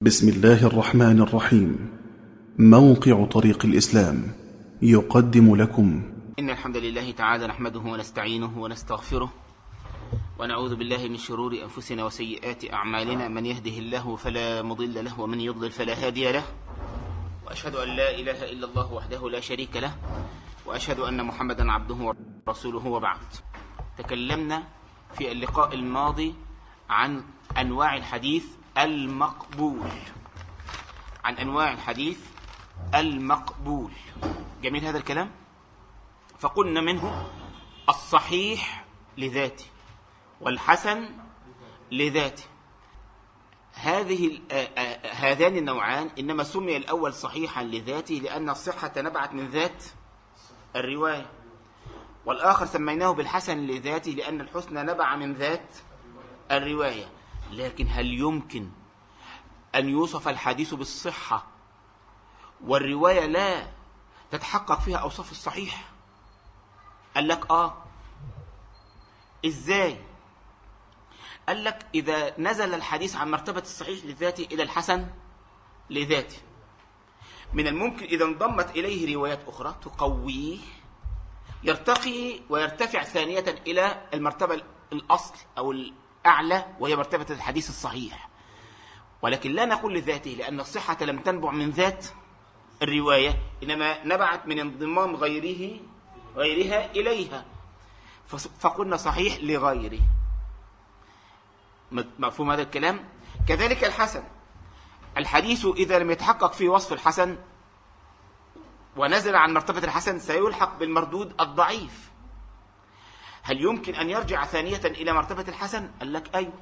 بسم الله الرحمن الرحيم موقع طريق الإسلام يقدم لكم إن الحمد لله تعالى نحمده ونستعينه ونستغفره ونعوذ بالله من شرور أنفسنا وسيئات أعمالنا من يهده الله فلا مضل له ومن يضلل فلا هادي له وأشهد أن لا إله إلا الله وحده لا شريك له وأشهد أن محمدا عبده ورسوله وبعد تكلمنا في اللقاء الماضي عن أنواع الحديث المقبول عن أنواع الحديث المقبول جميل هذا الكلام فقلنا منه الصحيح لذاته والحسن لذاته هذه هذان النوعان إنما سمي الأول صحيحا لذاته لأن الصحة نبعت من ذات الرواية والآخر سميناه بالحسن لذاته لأن الحسن نبع من ذات الرواية لكن هل يمكن أن يوصف الحديث بالصحة والرواية لا تتحقق فيها أوصاف الصحيح قال لك آه إزاي قال لك إذا نزل الحديث عن مرتبة الصحيح لذاته إلى الحسن لذاته من الممكن إذا انضمت إليه روايات أخرى تقويه يرتقي ويرتفع ثانية إلى المرتبة الأصل أو الأعلى وهي مرتبة الحديث الصحيح ولكن لا نقول لذاته لأن الصحة لم تنبع من ذات الرواية إنما نبعت من انضمام غيره غيرها إليها فقلنا صحيح لغيره مفهوم هذا الكلام كذلك الحسن الحديث إذا لم يتحقق في وصف الحسن ونزل عن مرتبة الحسن سيلحق بالمردود الضعيف هل يمكن أن يرجع ثانية إلى مرتبة الحسن قال لك أيوه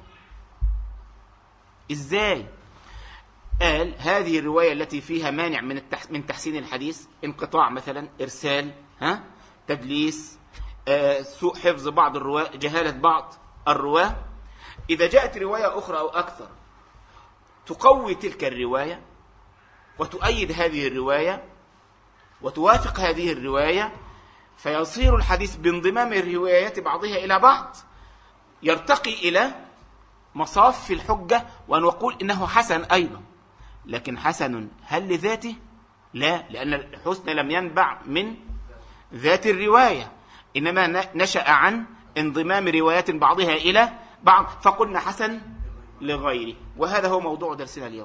إزاي قال هذه الرواية التي فيها مانع من التح... من تحسين الحديث انقطاع مثلا إرسال ها تدليس آه، سوء حفظ بعض الرواة جهالة بعض الرواة إذا جاءت رواية أخرى أو أكثر تقوي تلك الرواية وتؤيد هذه الرواية وتوافق هذه الرواية فيصير الحديث بانضمام الروايات بعضها إلى بعض يرتقي إلى مصاف الحجة وأن نقول إنه حسن أيضا لكن حسن هل لذاته؟ لا لأن الحسن لم ينبع من ذات الرواية إنما نشأ عن انضمام روايات بعضها إلى بعض فقلنا حسن لغيره وهذا هو موضوع درسنا اليوم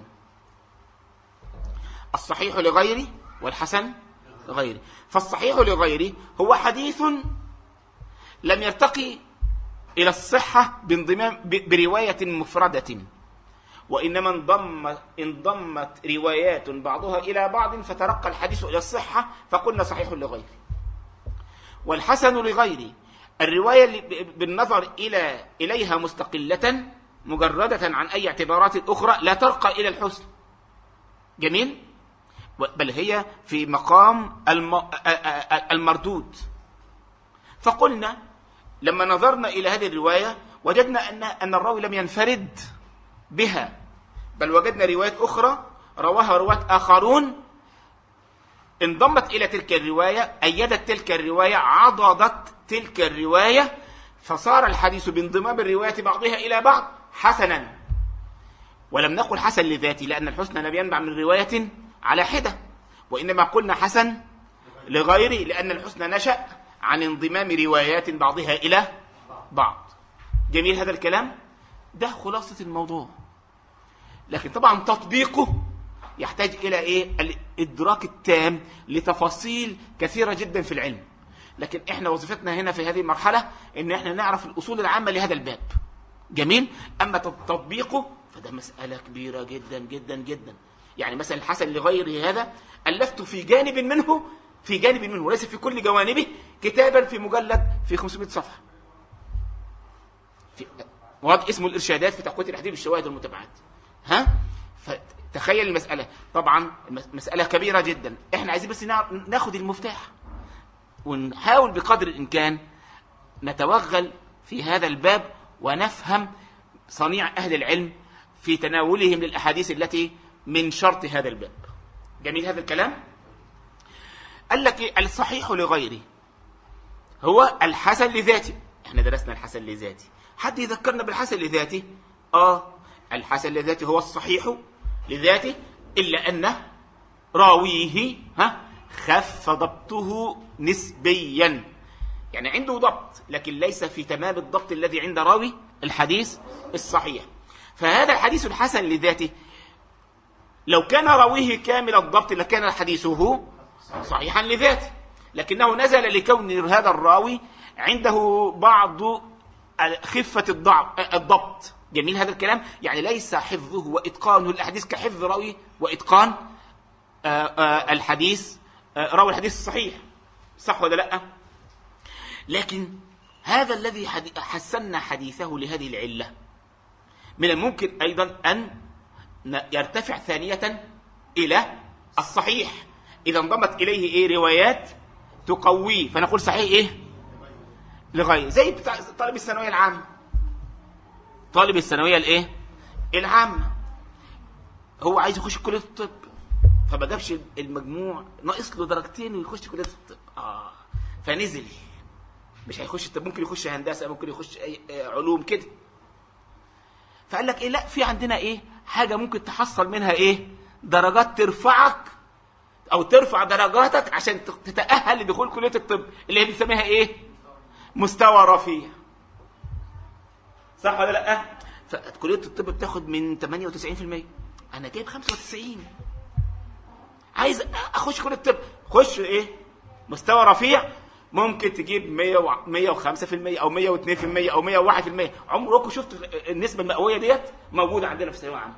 الصحيح لغيره والحسن لغيره فالصحيح لغيره هو حديث لم يرتقي إلى الصحة بانضمام برواية مفردة وإنما انضم انضمت روايات بعضها إلى بعض فترقى الحديث إلى الصحة فقلنا صحيح لغيره والحسن لغيره الرواية بالنظر إلى إليها مستقلة مجردة عن أي اعتبارات أخرى لا ترقى إلى الحسن جميل بل هي في مقام المردود فقلنا لما نظرنا إلى هذه الرواية وجدنا أن أن الراوي لم ينفرد بها بل وجدنا روايات أخرى رواها رواة آخرون انضمت إلى تلك الرواية أيدت تلك الرواية عضدت تلك الرواية فصار الحديث بانضمام الروايات بعضها إلى بعض حسنا ولم نقل حسن لذاته لأن الحسن لم ينبع من رواية على حدة وإنما قلنا حسن لغيره لأن الحسن نشأ عن انضمام روايات بعضها إلى بعض جميل هذا الكلام ده خلاصة الموضوع لكن طبعا تطبيقه يحتاج إلى إيه الإدراك التام لتفاصيل كثيرة جدا في العلم لكن إحنا وظيفتنا هنا في هذه المرحلة إن إحنا نعرف الأصول العامة لهذا الباب جميل أما تطبيقه فده مسألة كبيرة جدا جدا جدا يعني مثلا الحسن لغيره هذا ألفت في جانب منه في جانب منه وليس في كل جوانبه كتابا في مجلد في 500 صفحة في مواد اسمه الإرشادات في تقوية الحديث بالشواهد والمتابعات ها فتخيل المسألة طبعا مسألة كبيرة جدا احنا عايزين بس ناخد المفتاح ونحاول بقدر الإمكان نتوغل في هذا الباب ونفهم صنيع أهل العلم في تناولهم للأحاديث التي من شرط هذا الباب جميل هذا الكلام قال لك إيه؟ الصحيح لغيره هو الحسن لذاته احنا درسنا الحسن لذاته حد يذكرنا بالحسن لذاته اه الحسن لذاته هو الصحيح لذاته إلا أن راويه ها خف ضبطه نسبيا يعني عنده ضبط لكن ليس في تمام الضبط الذي عند راوي الحديث الصحيح فهذا الحديث الحسن لذاته لو كان راويه كامل الضبط لكان حديثه صحيحا لذاته لكنه نزل لكون هذا الراوي عنده بعض خفة الضبط جميل هذا الكلام يعني ليس حفظه وإتقانه الأحاديث كحفظ راوي وإتقان آه، آه، الحديث آه، راوي الحديث الصحيح صح ولا لا لكن هذا الذي حسنا حديثه لهذه العلة من الممكن أيضا أن يرتفع ثانية إلى الصحيح إذا انضمت إليه إيه روايات تقويه فنقول صحيح إيه لغاية زي طالب الثانوية العامة طالب الثانوية الإيه العامة هو عايز يخش كلية الطب فما جابش المجموع ناقص له درجتين ويخش كلية الطب آه فنزل مش هيخش الطب ممكن يخش هندسة ممكن يخش أي علوم كده فقال لك ايه لا في عندنا ايه حاجة ممكن تحصل منها ايه درجات ترفعك او ترفع درجاتك عشان تتأهل لدخول كلية الطب اللي هي بنسميها ايه مستوى رفيع صح ولا لا فكلية الطب بتاخد من 98% انا جايب 95 عايز اخش كلية الطب خش ايه مستوى رفيع ممكن تجيب 100 و 105% او 102% او 101% عمركم شفتوا النسبه المئويه ديت موجوده عندنا في الثانويه العامه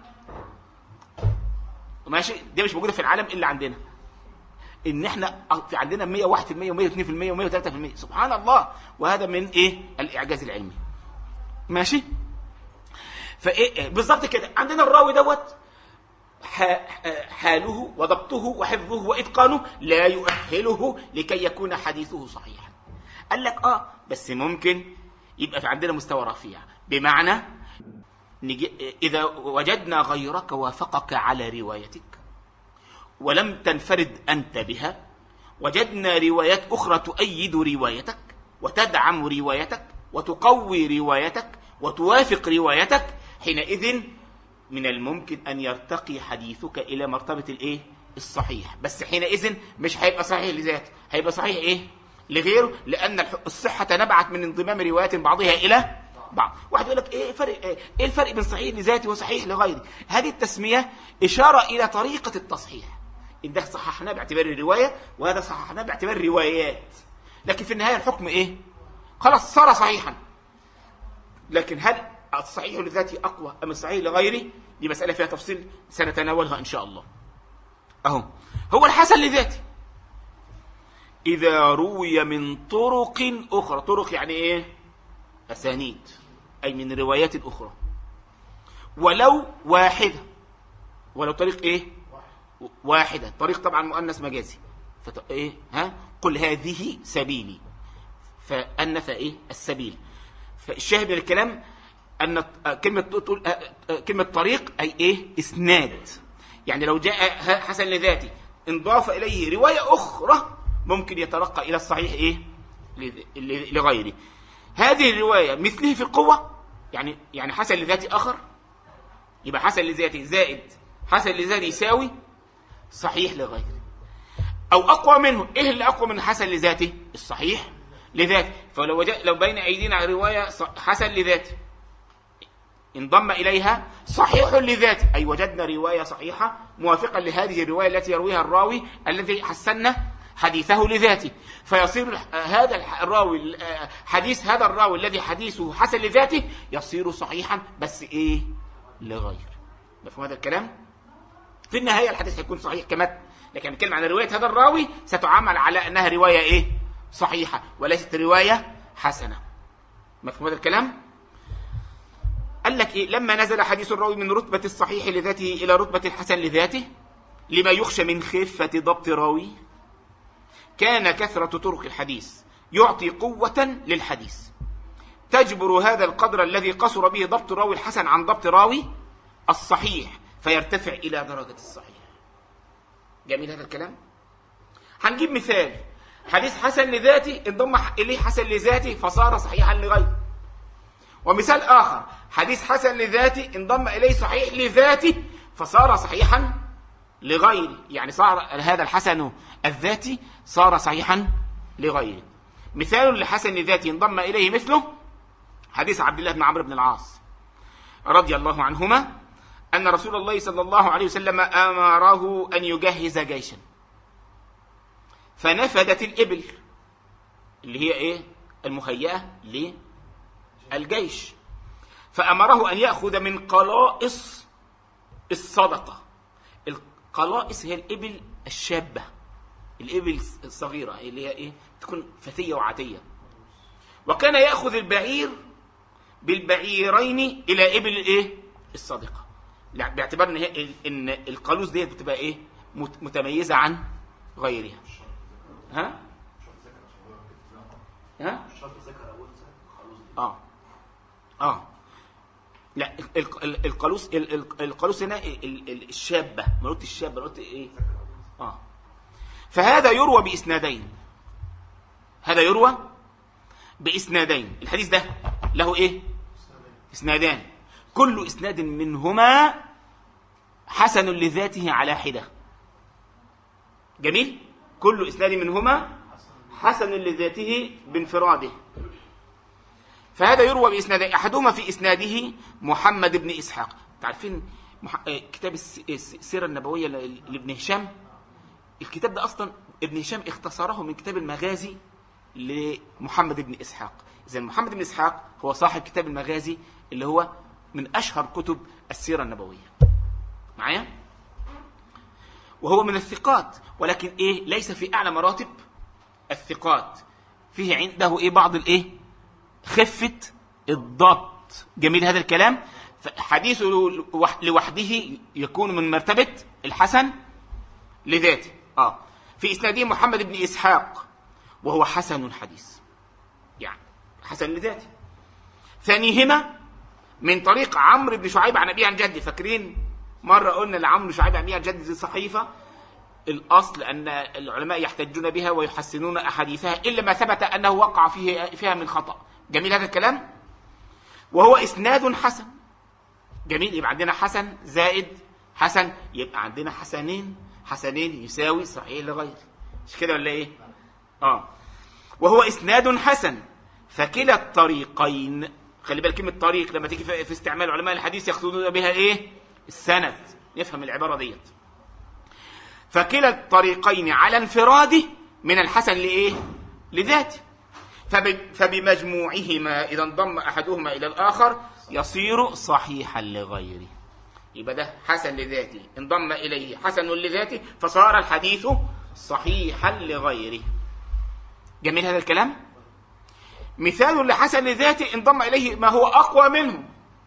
ماشي دي مش موجوده في العالم الا عندنا ان احنا في عندنا 101% و102% و103% سبحان الله وهذا من ايه الاعجاز العلمي ماشي فايه بالظبط كده عندنا الراوي دوت حاله وضبطه وحفظه وإتقانه لا يؤهله لكي يكون حديثه صحيحا قال لك آه بس ممكن يبقى في عندنا مستوى رفيع بمعنى إذا وجدنا غيرك وافقك على روايتك ولم تنفرد أنت بها وجدنا روايات أخرى تؤيد روايتك وتدعم روايتك وتقوي روايتك وتوافق روايتك حينئذ من الممكن أن يرتقي حديثك إلى مرتبة الإيه؟ الصحيح بس حينئذ مش هيبقى صحيح لذاته هيبقى صحيح إيه؟ لغيره لأن الصحة نبعت من انضمام روايات بعضها إلى بعض واحد يقول لك ايه فرق ايه الفرق بين صحيح لذاتي وصحيح لغيري هذه التسميه اشاره الى طريقه التصحيح ان ده صححناه باعتبار الروايه وهذا صححناه باعتبار الروايات لكن في النهايه الحكم ايه خلاص صار صحيحا لكن هل الصحيح لذاتي أقوى أم الصحيح لغيري دي مسألة فيها تفصيل سنتناولها إن شاء الله أهو هو الحسن لذاتي إذا روي من طرق أخرى طرق يعني إيه أسانيد أي من روايات أخرى ولو واحدة ولو طريق إيه واحدة طريق طبعا مؤنث مجازي فت... إيه ها قل هذه سبيلي فأنث إيه السبيل فالشاهد من الكلام أن كلمة تقول كلمة طريق أي إيه إسناد يعني لو جاء حسن لذاتي انضاف إليه رواية أخرى ممكن يترقى إلى الصحيح إيه لغيره هذه الرواية مثله في القوة يعني يعني حسن لذاتي آخر يبقى حسن لذاتي زائد حسن لذاتي يساوي صحيح لغيره أو أقوى منه إيه اللي أقوى من حسن لذاته الصحيح لذاته فلو لو بين أيدينا رواية حسن لذاته انضم إليها صحيح لذاته أي وجدنا رواية صحيحة موافقة لهذه الرواية التي يرويها الراوي الذي حسنا حديثه لذاته فيصير هذا الراوي حديث هذا الراوي الذي حديثه حسن لذاته يصير صحيحا بس ايه لغير مفهوم هذا الكلام في النهاية الحديث هيكون صحيح كمتن لكن نتكلم عن رواية هذا الراوي ستعامل على أنها رواية إيه صحيحة وليست رواية حسنة مفهوم هذا الكلام قال لك إيه لما نزل حديث الراوي من رتبة الصحيح لذاته إلى رتبة الحسن لذاته لما يخشى من خفة ضبط راوي كان كثرة طرق الحديث يعطي قوة للحديث تجبر هذا القدر الذي قصر به ضبط راوي الحسن عن ضبط راوي الصحيح فيرتفع إلى درجة الصحيح جميل هذا الكلام هنجيب مثال حديث حسن لذاته انضم إليه حسن لذاته فصار صحيحا لغيره ومثال آخر حديث حسن لذاته انضم إليه صحيح لذاته فصار صحيحا لغيره يعني صار هذا الحسن الذاتي صار صحيحا لغيره مثال لحسن ذاتي انضم إليه مثله حديث عبد الله بن عمرو بن العاص رضي الله عنهما أن رسول الله صلى الله عليه وسلم أمره أن يجهز جيشا فنفدت الإبل اللي هي إيه المهيئة للجيش فأمره أن يأخذ من قلائص الصدقة القلائص هي الإبل الشابة الإبل الصغيرة اللي هي إيه تكون فتية وعتية وكان يأخذ البعير بالبعيرين إلى إبل الإيه الصدقة لا، باعتبار إن, هي إن القلوس ديت بتبقى إيه مت- متميزة عن غيرها ها ها اه اه لا ال- ال- ال- القالوس ال- ال- القالوس هنا ال- ال- الشابه ما قلت الشابه قلت ايه اه فهذا يروى باسنادين هذا يروى باسنادين الحديث ده له ايه اسنادان كل اسناد منهما حسن لذاته على حده جميل كل اسناد منهما حسن لذاته بانفراده فهذا يروى بإسناده أحدهما في إسناده محمد بن إسحاق تعرفين مح... آه، كتاب الس- الس- السيرة النبوية ل- لابن هشام الكتاب ده أصلا ابن هشام اختصره من كتاب المغازي لمحمد بن إسحاق إذا محمد بن إسحاق هو صاحب كتاب المغازي اللي هو من أشهر كتب السيرة النبوية معايا وهو من الثقات ولكن إيه ليس في أعلى مراتب الثقات فيه عنده إيه بعض الإيه خفة الضبط جميل هذا الكلام حديثه لوح- لوحده يكون من مرتبة الحسن لذاته آه. في إسناده محمد بن إسحاق وهو حسن الحديث يعني حسن لذاته ثانيهما من طريق عمرو بن شعيب عن أبيه عن جده فاكرين مرة قلنا لعمرو بن شعيب عن أبيه عن جده دي صحيفة الأصل أن العلماء يحتجون بها ويحسنون أحاديثها إلا ما ثبت أنه وقع فيه فيها من خطأ جميل هذا الكلام وهو إسناد حسن جميل يبقى عندنا حسن زائد حسن يبقى عندنا حسنين حسنين يساوي صحيح لغير مش كده ولا ايه اه وهو اسناد حسن فكلا الطريقين خلي بالك كلمه طريق لما تيجي في في استعمال علماء الحديث يقصدون بها ايه السند نفهم العباره ديت فكلا الطريقين على انفراده من الحسن لايه لذاته فب- فبمجموعهما إذا انضم أحدهما إلى الآخر يصير صحيحا لغيره يبقى ده حسن لذاته انضم إليه حسن لذاته فصار الحديث صحيحا لغيره جميل هذا الكلام مثال لحسن لذاته انضم إليه ما هو أقوى منه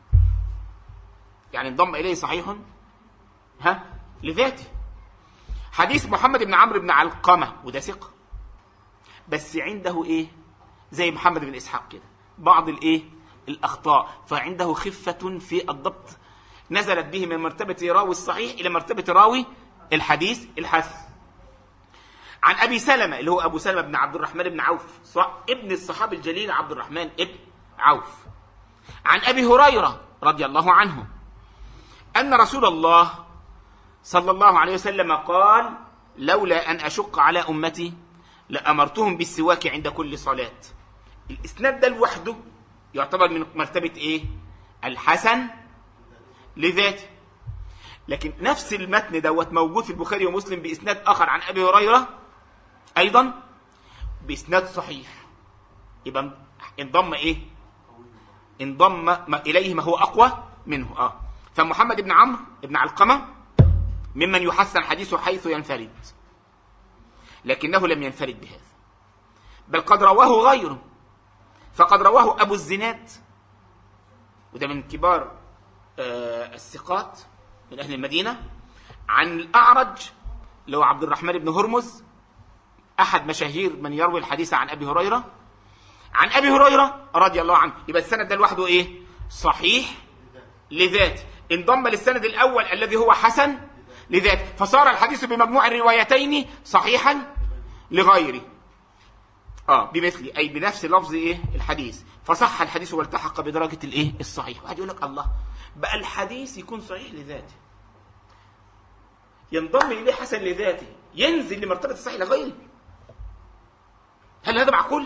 يعني انضم إليه صحيح ها لذاته حديث محمد بن عمرو بن علقمة وده ثقة بس عنده ايه زي محمد بن اسحاق كده بعض الايه الاخطاء فعنده خفه في الضبط نزلت به من مرتبه راوي الصحيح الى مرتبه راوي الحديث الحسن عن ابي سلمه اللي هو ابو سلمه بن عبد الرحمن بن عوف صح ابن الصحابي الجليل عبد الرحمن ابن عوف عن ابي هريره رضي الله عنه ان رسول الله صلى الله عليه وسلم قال لولا ان اشق على امتي لامرتهم بالسواك عند كل صلاه الاسناد ده لوحده يعتبر من مرتبه ايه الحسن لذاته لكن نفس المتن دوت موجود في البخاري ومسلم باسناد اخر عن ابي هريره ايضا باسناد صحيح يبقى انضم ايه انضم ما اليه ما هو اقوى منه اه فمحمد بن عمرو بن علقمه ممن يحسن حديثه حيث ينفرد لكنه لم ينفرد بهذا بل قد رواه غيره فقد رواه ابو الزناد وده من كبار آه، الثقات من اهل المدينه عن الاعرج اللي هو عبد الرحمن بن هرمز احد مشاهير من يروي الحديث عن ابي هريره عن ابي هريره رضي الله عنه يبقى السند ده لوحده ايه صحيح لذاته انضم للسند الاول الذي هو حسن لذاته فصار الحديث بمجموع الروايتين صحيحا لغيره اه بمثل اي بنفس لفظ ايه الحديث فصح الحديث والتحق بدرجه الايه الصحيح واحد يقول لك الله بقى الحديث يكون صحيح لذاته ينضم اليه حسن لذاته ينزل لمرتبه الصحيح لغيره هل هذا معقول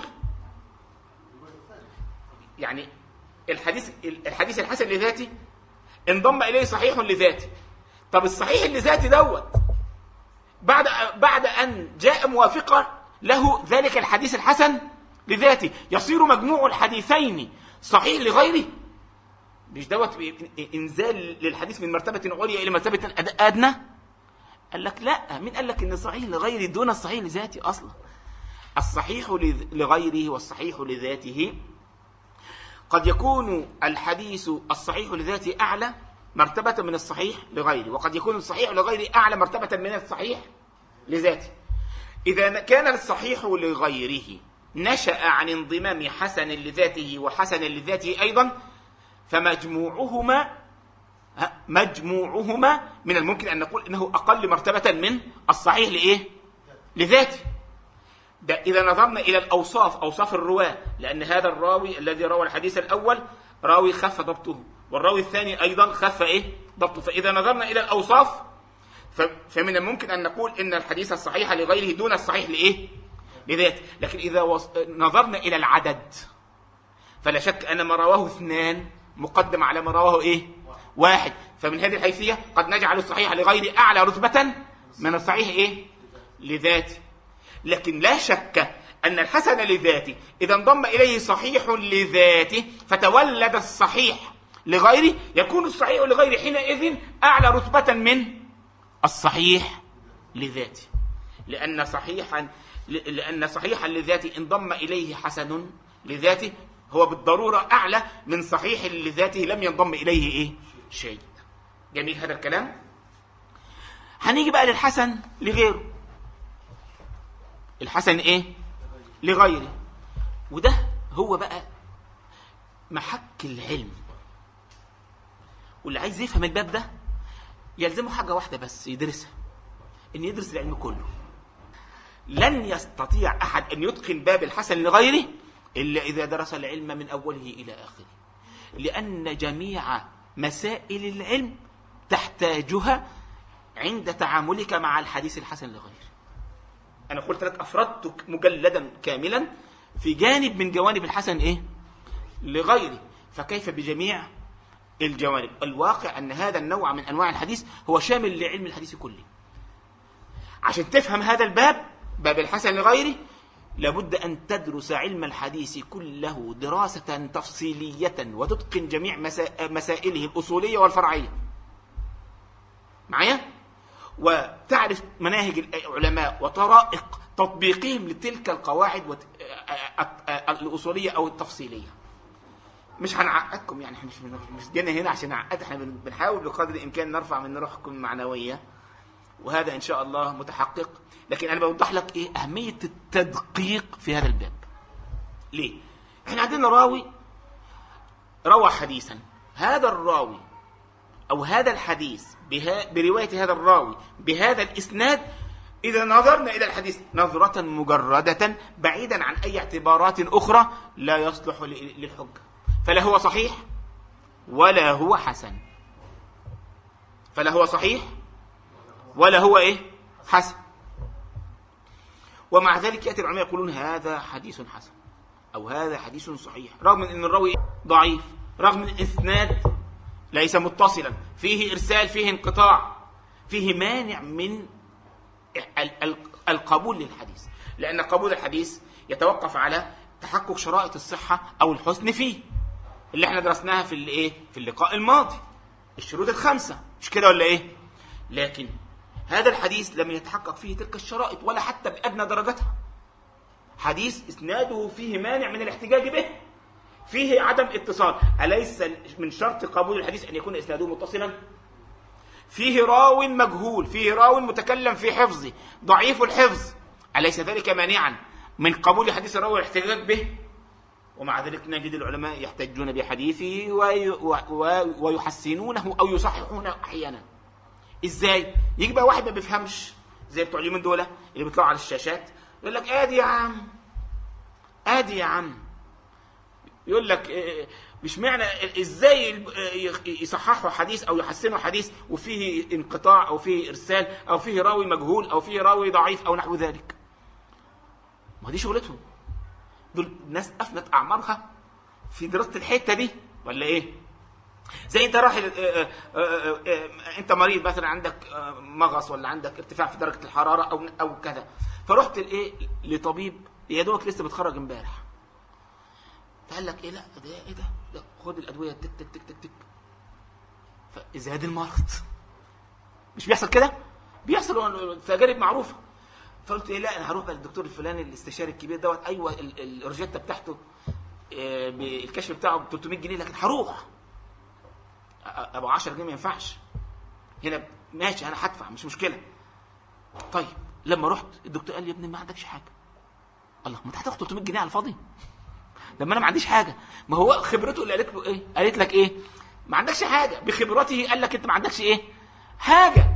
يعني الحديث الحديث الحسن لذاته انضم اليه صحيح لذاته طب الصحيح لذاته دوت بعد بعد ان جاء موافقا له ذلك الحديث الحسن لذاته يصير مجموع الحديثين صحيح لغيره مش دوت انزال للحديث من مرتبه عليا الى مرتبه ادنى قال لك لا مين قال لك ان صحيح لغيره دون الصحيح لذاته اصلا الصحيح لغيره والصحيح لذاته قد يكون الحديث الصحيح لذاته اعلى مرتبه من الصحيح لغيره وقد يكون الصحيح لغيره اعلى مرتبه من الصحيح لذاته اذا كان الصحيح لغيره نشا عن انضمام حسن لذاته وحسن لذاته ايضا فمجموعهما مجموعهما من الممكن أن نقول إنه أقل مرتبة من الصحيح لإيه؟ لذاته ده إذا نظرنا إلى الأوصاف أوصاف الرواة لأن هذا الراوي الذي روى الحديث الأول راوي خف ضبطه والراوي الثاني أيضا خف إيه؟ ضبطه فإذا نظرنا إلى الأوصاف فمن الممكن أن نقول إن الحديث الصحيح لغيره دون الصحيح لإيه؟ لذاته لكن إذا نظرنا إلى العدد فلا شك أن ما رواه اثنان مقدم على ما رواه إيه؟ واحد فمن هذه الحيثية قد نجعل الصحيح لغير أعلى رتبة من الصحيح إيه؟ لذاته لكن لا شك أن الحسن لذاته إذا انضم إليه صحيح لذاته فتولد الصحيح لغيره يكون الصحيح لغيره حينئذ أعلى رتبة من الصحيح لذاته لأن صحيحا لأن صحيحا لذاته انضم إليه حسن لذاته هو بالضرورة أعلى من صحيح لذاته لم ينضم إليه إيه؟ شيء جميل هذا الكلام هنيجي بقى للحسن لغيره الحسن ايه لغيره وده هو بقى محك العلم واللي عايز يفهم الباب ده يلزمه حاجة واحدة بس يدرسها ان يدرس العلم كله لن يستطيع احد ان يتقن باب الحسن لغيره الا اذا درس العلم من اوله الى اخره لان جميع مسائل العلم تحتاجها عند تعاملك مع الحديث الحسن لغيره أنا قلت لك أفردت مجلدا كاملا في جانب من جوانب الحسن إيه؟ لغيره فكيف بجميع الجوانب الواقع أن هذا النوع من أنواع الحديث هو شامل لعلم الحديث كله عشان تفهم هذا الباب باب الحسن لغيره لابد أن تدرس علم الحديث كله دراسة تفصيلية وتتقن جميع مسائله الأصولية والفرعية معايا؟ وتعرف مناهج العلماء وطرائق تطبيقهم لتلك القواعد الأصولية أو التفصيلية مش هنعقدكم يعني احنا مش مش جينا هنا عشان نعقد احنا بنحاول بقدر الامكان نرفع من روحكم المعنويه وهذا ان شاء الله متحقق لكن انا بوضح لك ايه اهميه التدقيق في هذا الباب ليه احنا عندنا راوي روى حديثا هذا الراوي او هذا الحديث بها بروايه هذا الراوي بهذا الاسناد اذا نظرنا الى الحديث نظره مجرده بعيدا عن اي اعتبارات اخرى لا يصلح للحجه فلا هو صحيح ولا هو حسن فلا هو صحيح ولا هو ايه حسن ومع ذلك يأتي العلماء يقولون هذا حديث حسن أو هذا حديث صحيح رغم من أن الراوي ضعيف رغم من الإسناد ليس متصلا فيه إرسال فيه انقطاع فيه مانع من القبول للحديث لأن قبول الحديث يتوقف على تحقق شرائط الصحة أو الحسن فيه اللي احنا درسناها في الايه في اللقاء الماضي الشروط الخمسة مش كده ولا ايه لكن هذا الحديث لم يتحقق فيه تلك الشرائط ولا حتى بأدنى درجتها حديث إسناده فيه مانع من الاحتجاج به فيه عدم اتصال أليس من شرط قبول الحديث أن يكون إسناده متصلا فيه راو مجهول فيه راو متكلم في حفظه ضعيف الحفظ أليس ذلك مانعا من قبول حديث الراوي والاحتجاج به ومع ذلك نجد العلماء يحتجون بحديثه ويحسنونه أو يصححونه أحيانا ازاي يجي بقى واحد ما بيفهمش زي بتوع اليومين دول اللي بيطلعوا على الشاشات يقول لك ادي يا عم ادي يا عم يقول لك إيه، مش معنى ازاي ال- إيه، يصححوا حديث او يحسنوا حديث وفيه انقطاع او فيه ارسال او فيه راوي مجهول او فيه راوي ضعيف او نحو ذلك ما دي شغلتهم دول ناس افنت اعمارها في دراسه الحته دي ولا ايه زي انت رايح ال- آه، آه، آه، انت مريض مثلا عندك آه، مغص ولا عندك ارتفاع في درجه الحراره او او كذا فرحت لايه لطبيب يا دوبك لسه متخرج امبارح فقال لك ايه لا ده ايه ده, ده خد الادويه تك تك تك تك تك فازداد المرض مش بيحصل كده بيحصل تجارب معروفه فقلت ايه لا انا هروح بقى للدكتور الفلاني الاستشاري الكبير دوت ايوه ال- ال- الروجيتا بتاعته آه، بالكشف بتاعه ب 300 جنيه لكن هروح أ- ابو 10 جنيه ما ينفعش هنا ماشي انا هدفع مش مشكله طيب لما رحت الدكتور قال لي يا ابني ما عندكش حاجه الله ما انت هتاخد 300 جنيه على الفاضي لما انا ما عنديش حاجه ما هو خبرته اللي قالت له ايه قالت لك ايه ما عندكش حاجه بخبرته قال لك انت ما عندكش ايه حاجه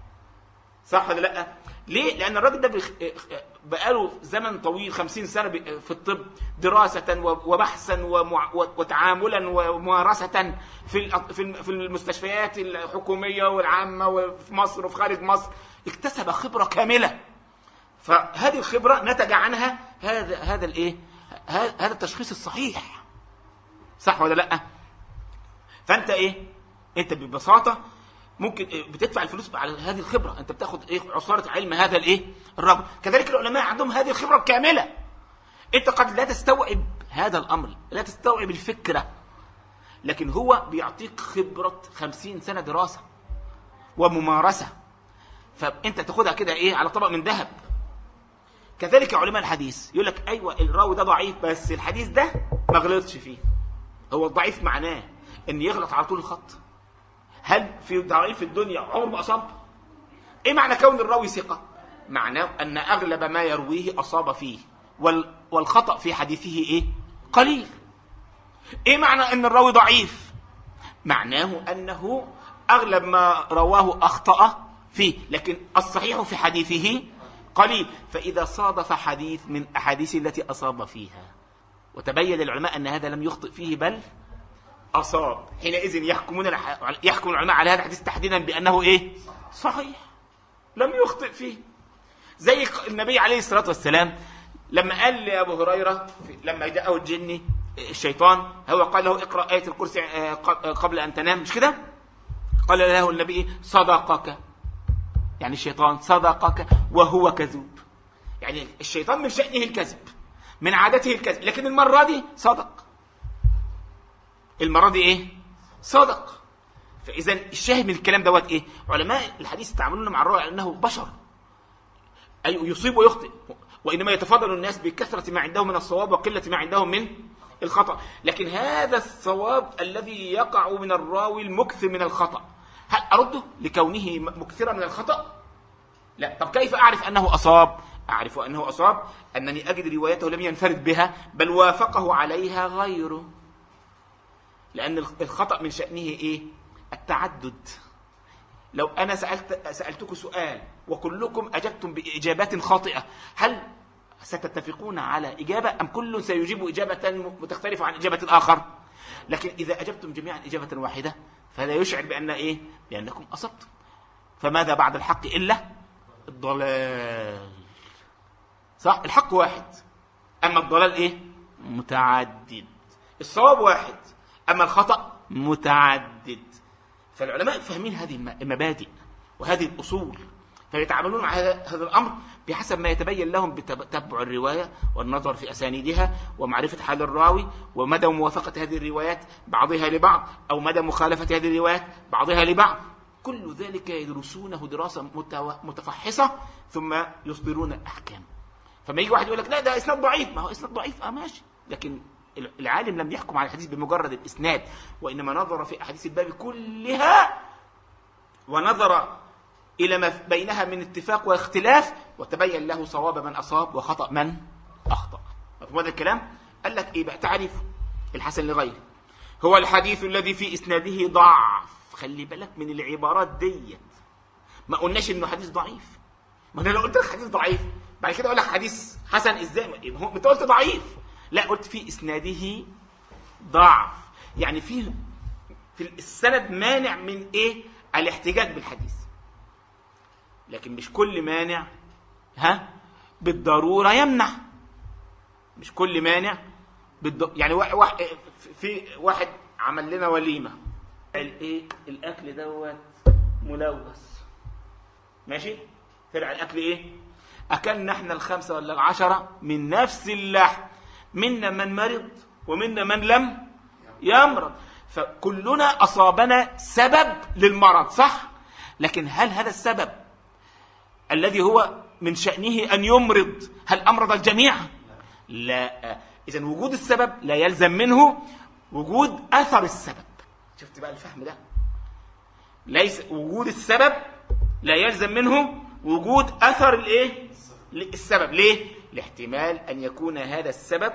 صح ولا لا ليه لان الراجل ده بخ... بقاله زمن طويل خمسين سنه ب- في الطب دراسه و- وبحثا ومع... وتعاملا وممارسه في الأ- في الم- في المستشفيات الحكوميه والعامه وفي مصر وفي خارج مصر اكتسب خبره كامله فهذه الخبره نتج عنها هذا هذا الايه ه- هذا التشخيص الصحيح صح ولا لا فانت ايه انت ببساطه ممكن إيه؟ بتدفع الفلوس على هذه الخبره انت بتاخد ايه عصاره علم هذا الايه الرجل كذلك العلماء عندهم هذه الخبره الكامله انت قد لا تستوعب هذا الامر لا تستوعب الفكره لكن هو بيعطيك خبره خمسين سنه دراسه وممارسه فانت تاخدها كده ايه على طبق من ذهب كذلك علماء الحديث يقول لك ايوه الراوي ده ضعيف بس الحديث ده ما غلطش فيه هو الضعيف معناه ان يغلط على طول الخط هل في ضعيف في الدنيا عمره ما اصاب ايه معنى كون الراوي ثقه معناه ان اغلب ما يرويه اصاب فيه وال والخطا في حديثه ايه قليل ايه معنى ان الراوي ضعيف معناه انه اغلب ما رواه اخطا فيه لكن الصحيح في حديثه قليل فاذا صادف حديث من احاديث التي اصاب فيها وتبين للعلماء ان هذا لم يخطئ فيه بل اصاب حينئذ يحكمون الح- يحكم العلماء على هذا الحديث تحديدا بانه ايه صحيح لم يخطئ فيه زي ق- النبي عليه الصلاه والسلام لما قال لابو هريره في- لما جاءه الجني الشيطان هو قال له اقرا ايه الكرسي آه، ق- آه، قبل ان تنام مش كده قال له النبي إيه؟ صدقك يعني الشيطان صدقك وهو كذوب يعني الشيطان من شأنه الكذب من عادته الكذب لكن المرة دي صدق المرة دي ايه صدق فإذا الشاهد من الكلام دوت ايه علماء الحديث يتعاملون مع الراوي على أنه بشر أي يصيب ويخطئ وإنما يتفاضل الناس بكثرة ما عندهم من الصواب وقلة ما عندهم من الخطأ لكن هذا الصواب الذي يقع من الراوي المكثر من الخطأ هل أرده لكونه مكثرا من الخطأ لا طب كيف أعرف أنه أصاب أعرف أنه أصاب أنني أجد روايته لم ينفرد بها بل وافقه عليها غيره لأن الخطأ من شأنه إيه التعدد لو أنا سألت سألتكم سؤال وكلكم أجبتم بإجابات خاطئة هل ستتفقون على إجابة أم كل سيجيب إجابة متختلفة عن إجابة الآخر لكن إذا أجبتم جميعا إجابة واحدة فهذا يشعر بأن إيه بأنكم أصبتم فماذا بعد الحق إلا الضلال صح الحق واحد أما الضلال إيه متعدد الصواب واحد أما الخطأ متعدد فالعلماء فاهمين هذه المبادئ وهذه الأصول فيتعاملون مع هذا هذا الأمر بحسب ما يتبين لهم بتتبع الرواية والنظر في أسانيدها ومعرفة حال الراوي ومدى موافقة هذه الروايات بعضها لبعض أو مدى مخالفة هذه الروايات بعضها لبعض كل ذلك يدرسونه دراسة متو- متفحصة ثم يصدرون الأحكام فما يجي واحد يقول لك لا ده إسناد ضعيف ما هو إسناد ضعيف أه ماشي لكن العالم لم يحكم على الحديث بمجرد الإسناد وإنما نظر في أحاديث الباب كلها ونظر إلى ما بينها من اتفاق واختلاف وتبين له صواب من أصاب وخطأ من أخطأ مفهوم هذا الكلام قال لك إيه بقى تعريف الحسن لغيره هو الحديث الذي في إسناده ضعف خلي بالك من العبارات ديت ما قلناش إنه حديث ضعيف ما أنا لو قلت لك حديث ضعيف بعد كده أقول لك حديث حسن إزاي ما هو أنت قلت ضعيف لا قلت في إسناده ضعف يعني فيه في السند مانع من ايه الاحتجاج بالحديث لكن مش كل مانع ها بالضروره يمنع مش كل مانع بالض... يعني واحد في واحد عمل لنا وليمه الايه الاكل دوت ملوث ماشي طلع الاكل ايه اكلنا احنا الخمسه ولا العشره من نفس اللحم منا من مرض ومنا من لم يمرض فكلنا اصابنا سبب للمرض صح لكن هل هذا السبب الذي هو من شانه ان يمرض هل امرض الجميع لا اذا وجود السبب لا يلزم منه وجود اثر السبب شفت بقى الفهم ده ليس وجود السبب لا يلزم منه وجود اثر الايه السبب ليه لاحتمال ان يكون هذا السبب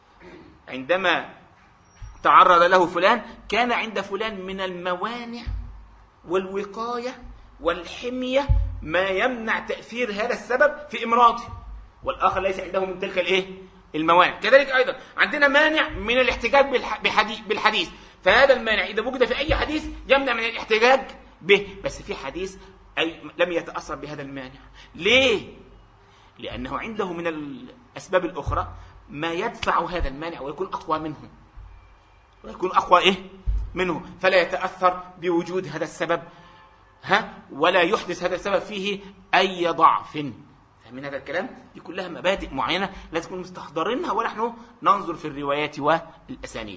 عندما تعرض له فلان كان عند فلان من الموانع والوقايه والحميه ما يمنع تاثير هذا السبب في امراضه والاخر ليس عنده من تلك الايه الموانع كذلك ايضا عندنا مانع من الاحتجاج بالحديث فهذا المانع اذا وجد في اي حديث يمنع من الاحتجاج به بس في حديث أي لم يتاثر بهذا المانع ليه لانه عنده من الاسباب الاخرى ما يدفع هذا المانع ويكون اقوى منه ويكون اقوى ايه منه فلا يتاثر بوجود هذا السبب ها ولا يحدث هذا السبب فيه اي ضعف فاهمين هذا الكلام دي كلها مبادئ معينه لازم نكون مستحضرينها ونحن ننظر في الروايات والاسانيد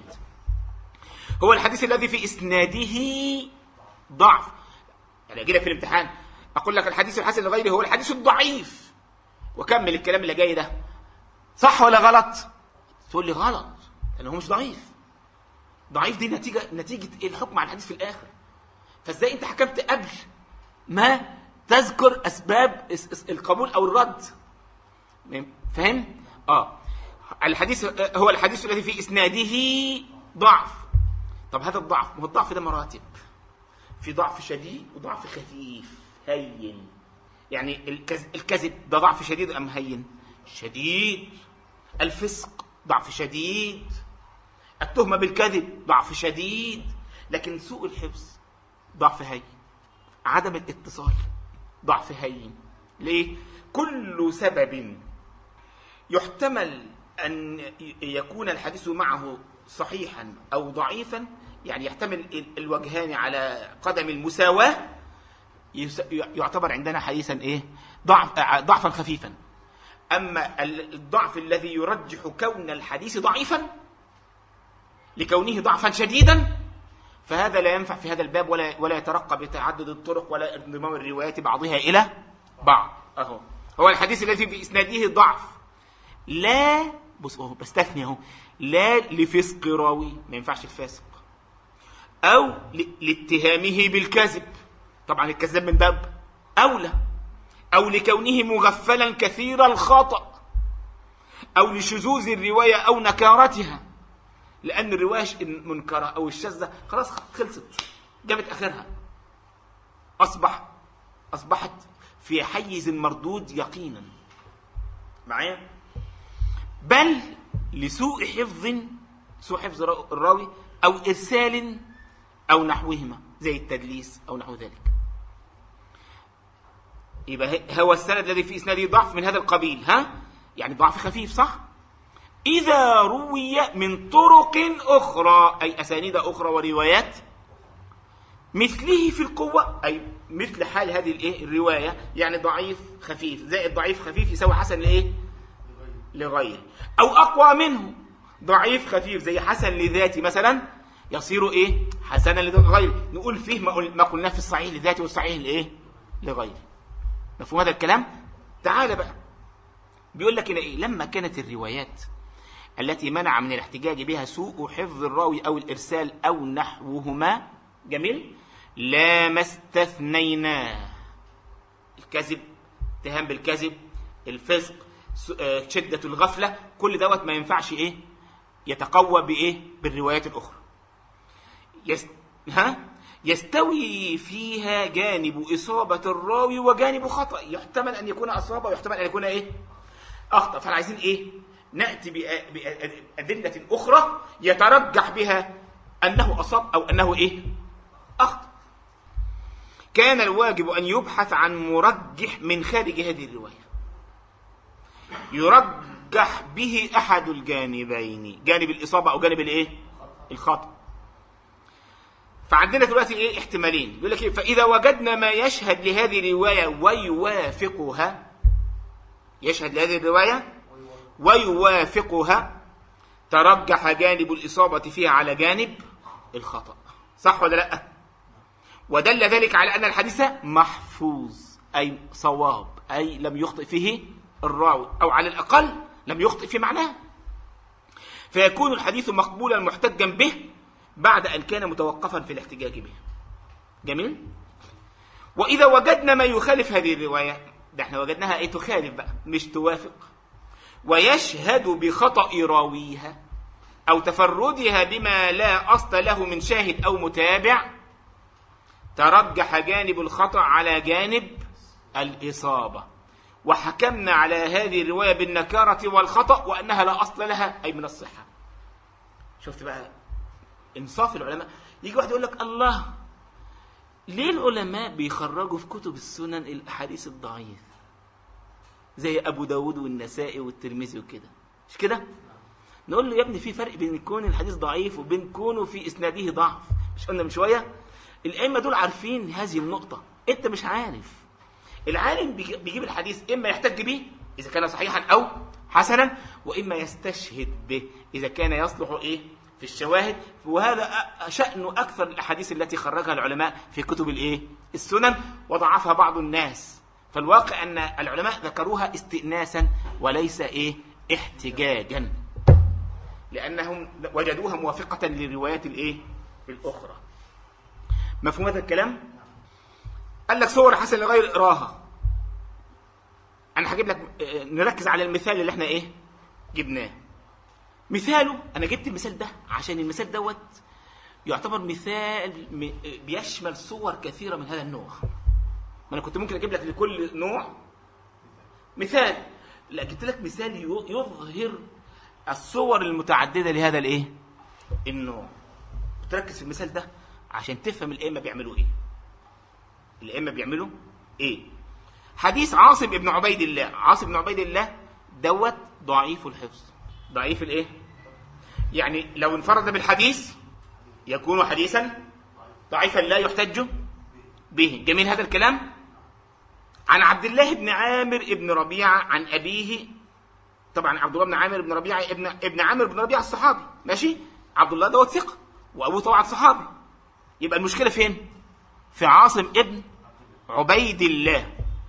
هو الحديث الذي في اسناده ضعف يعني اجي لك في الامتحان اقول لك الحديث الحسن لغيره هو الحديث الضعيف وكمل الكلام اللي جاي ده صح ولا غلط تقول لي غلط لانه هو مش ضعيف ضعيف دي نتيجه نتيجه إيه الحكم على الحديث في الاخر فازاي انت حكمت قبل ما تذكر اسباب القبول او الرد فاهم اه الحديث هو الحديث الذي في اسناده ضعف طب هذا الضعف ما هو الضعف ده مراتب في ضعف شديد وضعف خفيف هين يعني الكذب ده ضعف شديد ام هين شديد الفسق ضعف شديد التهمة بالكذب ضعف شديد لكن سوء الحفظ ضعف هين عدم الاتصال ضعف هين ليه كل سبب يحتمل أن يكون الحديث معه صحيحا أو ضعيفا يعني يحتمل الوجهان على قدم المساواة يعتبر عندنا حديثا ايه ضعف ضعفا خفيفا اما الضعف الذي يرجح كون الحديث ضعيفا لكونه ضعفا شديدا فهذا لا ينفع في هذا الباب ولا ولا يترقى بتعدد الطرق ولا انضمام الروايات بعضها الى بعض اهو هو الحديث الذي باسناده ضعف لا بص اهو بستثني اهو لا لفسق راوي ما ينفعش الفاسق او لاتهامه بالكذب طبعا الكذاب من باب اولى او لكونه مغفلا كثير الخطا او لشذوذ الروايه او نكارتها لان الروايه المنكره او الشاذه خلاص خلصت جابت اخرها اصبح اصبحت في حيز المردود يقينا معايا بل لسوء حفظ سوء حفظ الراوي او ارسال او نحوهما زي التدليس او نحو ذلك يبقى هو السند الذي في اسناده ضعف من هذا القبيل ها يعني ضعف خفيف صح إذا روي من طرق أخرى أي أسانيد أخرى وروايات مثله في القوة أي مثل حال هذه الإيه الرواية يعني ضعيف خفيف زائد ضعيف خفيف يساوي حسن لإيه لغيره أو أقوى منه ضعيف خفيف زي حسن لذاتي مثلا يصير إيه حسنا لغيره نقول فيه ما قلناه في الصحيح لذاتي والصحيح لإيه لغيره مفهوم هذا الكلام تعال بقى بيقول لك هنا إيه لما كانت الروايات التي منع من الاحتجاج بها سوء حفظ الراوي أو الإرسال أو نحوهما جميل لا ما استثنيناه الكذب اتهام بالكذب الفسق شدة الغفلة كل دوت ما ينفعش ايه يتقوى بايه بالروايات الاخرى يست... ها يستوي فيها جانب إصابة الراوي وجانب خطأ يحتمل أن يكون أصاب ويحتمل أن يكون إيه أخطأ فاحنا عايزين إيه نأتي بأ- بأدلة أخرى يترجح بها أنه أصاب أو أنه إيه أخطأ كان الواجب أن يبحث عن مرجح من خارج هذه الرواية يرجح به أحد الجانبين جانب الإصابة أو جانب الإيه الخطأ فعندنا دلوقتي ايه احتمالين يقول لك إيه فاذا وجدنا ما يشهد لهذه الروايه ويوافقها يشهد لهذه الروايه ويوافقها ترجح جانب الاصابه فيها على جانب الخطا صح ولا لا ودل ذلك على ان الحديث محفوظ اي صواب اي لم يخطئ فيه الراوي او على الاقل لم يخطئ في معناه فيكون الحديث مقبولا محتجا به بعد أن كان متوقفا في الاحتجاج به جميل وإذا وجدنا ما يخالف هذه الرواية ده احنا وجدناها ايه تخالف بقى مش توافق ويشهد بخطأ راويها أو تفردها بما لا أصل له من شاهد أو متابع ترجح جانب الخطأ على جانب الإصابة وحكمنا على هذه الرواية بالنكارة والخطأ وأنها لا أصل لها أي من الصحة شفت بقى انصاف العلماء يجي واحد يقول لك الله ليه العلماء بيخرجوا في كتب السنن الاحاديث الضعيف زي ابو داود والنسائي والترمذي وكده مش كده نقول له يا ابني في فرق بين كون الحديث ضعيف وبين كونه في اسناده ضعف مش قلنا من شويه الائمه دول عارفين هذه النقطه انت مش عارف العالم بيجي- بيجيب الحديث اما يحتج به اذا كان صحيحا او حسنا واما يستشهد به اذا كان يصلح ايه في الشواهد وهذا أ- شأن أكثر الأحاديث التي خرجها العلماء في كتب الإيه؟ السنن وضعفها بعض الناس فالواقع أن العلماء ذكروها استئناسا وليس إيه؟ احتجاجا لأنهم وجدوها موافقة للروايات الإيه؟ الأخرى مفهوم هذا الكلام؟ قال لك صور حسن لغير إقراها أنا هجيب لك آه، نركز على المثال اللي احنا إيه؟ جبناه مثاله انا جبت المثال ده عشان المثال دوت يعتبر مثال م- بيشمل صور كثيره من هذا النوع ما انا كنت ممكن اجيب لك لكل نوع مثال لا جبت لك مثال يو- يظهر الصور المتعدده لهذا الايه النوع تركز في المثال ده عشان تفهم الائمه بيعملوا ايه الائمه بيعملوا ايه حديث عاصم بن عبيد الله عاصم بن عبيد الله دوت ضعيف الحفظ ضعيف الايه يعني لو انفرد بالحديث يكون حديثا ضعيفا لا يحتج به جميل هذا الكلام عن عبد الله بن عامر بن ربيعة عن أبيه طبعا عبد الله بن عامر بن ربيعة ابن ابن عامر بن ربيعة الصحابي ماشي عبد الله دوت ثقة وأبوه طبعا صحابي يبقى المشكلة فين في عاصم ابن عبيد الله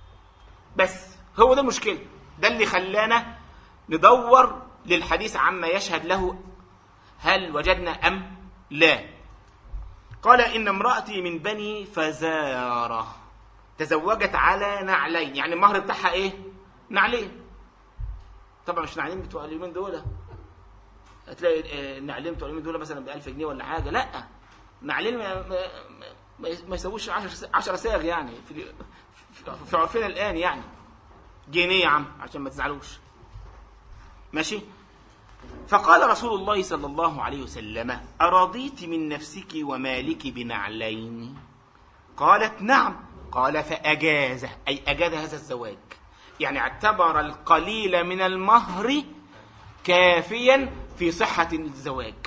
بس هو ده المشكلة ده اللي خلانا ندور للحديث عما يشهد له هل وجدنا أم لا قال إن امرأتي من بني فزارة تزوجت على نعلين يعني المهر بتاعها إيه نعلين طبعا مش نعلين بتوع اليومين دول هتلاقي آه، النعلين بتوع اليومين دول مثلا ب 1000 جنيه ولا حاجة لا نعلين ما, ما, ما, ما يسووش 10 10 ساغ يعني في في- في عرفنا الآن يعني جنيه يا عم عشان ما تزعلوش ماشي فقال رسول الله صلى الله عليه وسلم أرضيت من نفسك ومالك بنعلين قالت نعم قال فأجازه أي أجاز هذا الزواج يعني اعتبر القليل من المهر كافيا في صحة الزواج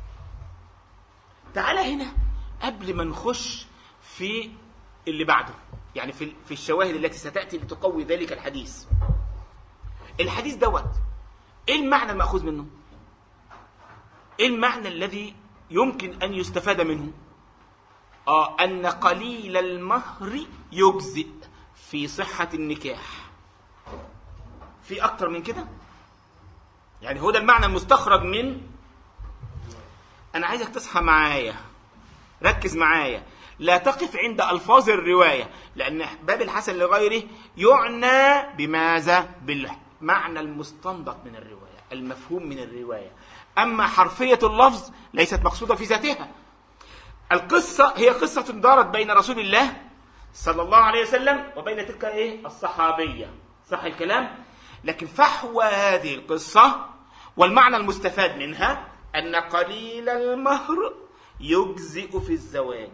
تعال هنا قبل ما نخش في اللي بعده يعني في في الشواهد التي ستأتي لتقوي ذلك الحديث الحديث دوت ايه المعنى المأخوذ منه ايه المعنى الذي يمكن ان يستفاد منه اه ان قليل المهر يجزئ في صحة النكاح في اكتر من كده يعني هو ده المعنى المستخرج من انا عايزك تصحى معايا ركز معايا لا تقف عند الفاظ الروايه لان باب الحسن لغيره يعنى بماذا بالمعنى المستنبط من الروايه المفهوم من الروايه اما حرفيه اللفظ ليست مقصوده في ذاتها القصه هي قصه دارت بين رسول الله صلى الله عليه وسلم وبين تلك ايه الصحابيه صح الكلام لكن فحوى هذه القصه والمعنى المستفاد منها أن قليل المهر يجزئ في الزواج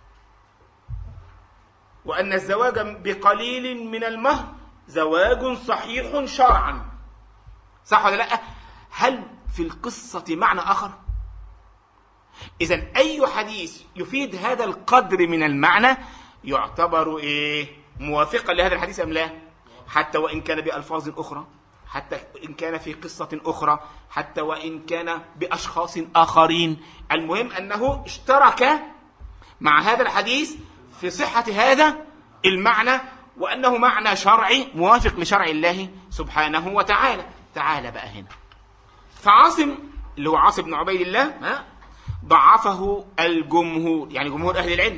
وأن الزواج بقليل من المهر زواج صحيح شرعا صح ولا لا هل في القصة معنى آخر إذا أي حديث يفيد هذا القدر من المعنى يعتبر إيه موافقا لهذا الحديث أم لا حتى وإن كان بألفاظ أخرى حتى إن كان في قصة أخرى حتى وإن كان بأشخاص آخرين المهم أنه اشترك مع هذا الحديث في صحة هذا المعنى وأنه معنى شرعي موافق لشرع الله سبحانه وتعالى تعالى بقى هنا فعاصم اللي هو عاصم بن عبيد الله ها ضعفه الجمهور يعني جمهور أهل العلم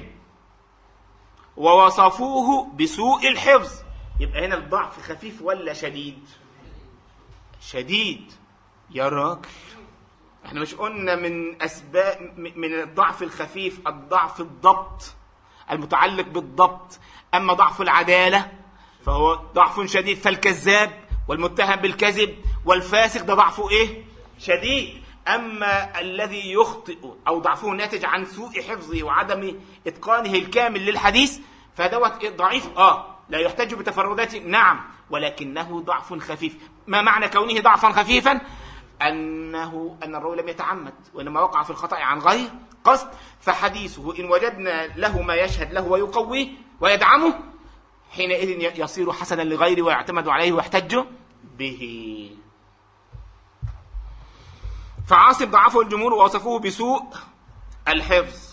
ووصفوه بسوء الحفظ يبقى هنا الضعف خفيف ولا شديد شديد يا راجل احنا مش قلنا من اسباب من الضعف الخفيف الضعف الضبط المتعلق بالضبط اما ضعف العداله فهو ضعف شديد فالكذاب والمتهم بالكذب والفاسق ده ضعفه ايه شديد اما الذي يخطئ او ضعفه ناتج عن سوء حفظه وعدم اتقانه الكامل للحديث فدوت ضعيف اه لا يحتج بتفردات نعم ولكنه ضعف خفيف ما معنى كونه ضعفا خفيفا انه ان الراوي لم يتعمد وانما وقع في الخطا عن غير قصد فحديثه ان وجدنا له ما يشهد له ويقويه ويدعمه حينئذ يصير حسنا لغيره ويعتمد عليه ويحتج به فعاصم ضعفه الجمهور ووصفوه بسوء الحفظ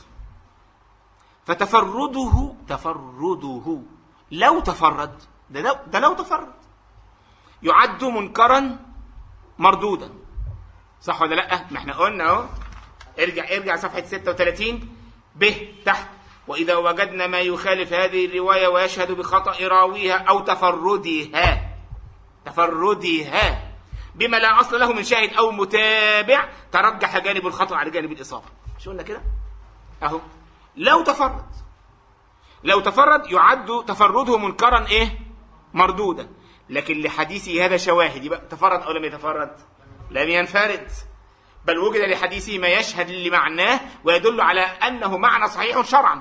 فتفرده تفرده لو تفرد ده لو, ده لو تفرد يعد منكرا مردودا صح ولا لا ما احنا قلنا اهو ارجع ارجع صفحه 36 ب تحت واذا وجدنا ما يخالف هذه الروايه ويشهد بخطا راويها او تفردها تفردها بما لا اصل له من شاهد او متابع ترجح جانب الخطا على جانب الاصابه مش قلنا كده اهو لو تفرد لو تفرد يعد تفرده منكرا ايه مردودا لكن لحديثه هذا شواهد يبقى تفرد او لم يتفرد لم ينفرد بل وجد لحديثه ما يشهد لمعناه ويدل على انه معنى صحيح شرعا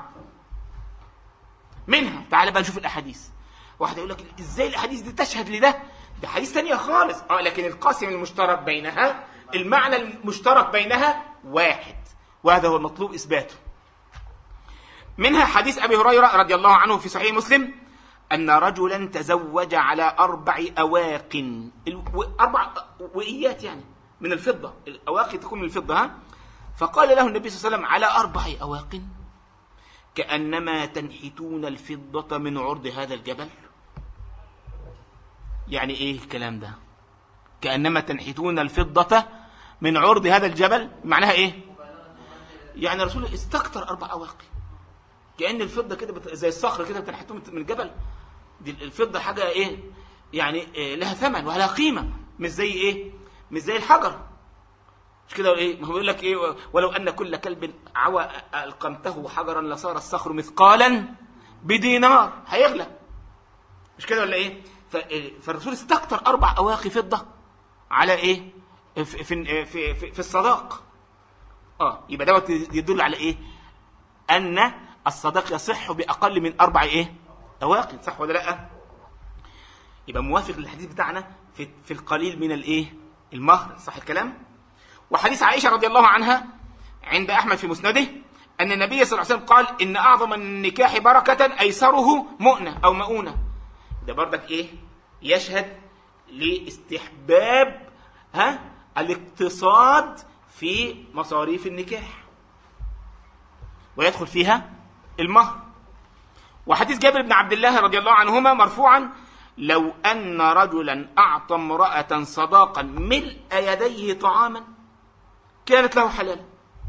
منها تعال بقى نشوف الاحاديث واحد يقول لك ازاي الاحاديث دي تشهد لده ده حديث ثانيه خالص اه لكن القاسم المشترك بينها المعنى المشترك بينها واحد وهذا هو المطلوب اثباته منها حديث ابي هريره رضي الله عنه في صحيح مسلم ان رجلا تزوج على اربع اواق اربع وئيات يعني من الفضه الاواق تكون من الفضه ها فقال له النبي صلى الله عليه وسلم على اربع اواق كانما تنحتون الفضه من عرض هذا الجبل يعني ايه الكلام ده كانما تنحتون الفضه من عرض هذا الجبل معناها ايه يعني الرسول استكتر اربع اواقي كان الفضه كده بت... زي الصخر كده بتنحتوه من الجبل دي الفضه حاجه ايه يعني إيه لها ثمن ولها قيمه مش زي ايه مش زي الحجر مش كده ايه ما هو بيقول لك ايه ولو ان كل كلب عوى القمته حجرا لصار الصخر مثقالا بدينار هيغلى مش كده ولا ايه فالرسول استكتر اربع اواقي فضه على ايه في في في, في, في الصداق اه يبقى دوت يدل على ايه ان الصداق يصح باقل من اربع ايه اواقي صح ولا لا يبقى موافق للحديث بتاعنا في في القليل من الايه المهر صح الكلام وحديث عائشه رضي الله عنها عند احمد في مسنده ان النبي صلى الله عليه وسلم قال ان اعظم النكاح بركه ايسره مؤنه او مؤونه ده بردك ايه يشهد لاستحباب ها الاقتصاد في مصاريف النكاح ويدخل فيها المهر وحديث جابر بن عبد الله رضي الله عنهما مرفوعا لو أن رجلا أعطى امرأة صداقا ملء يديه طعاما كانت له حلالا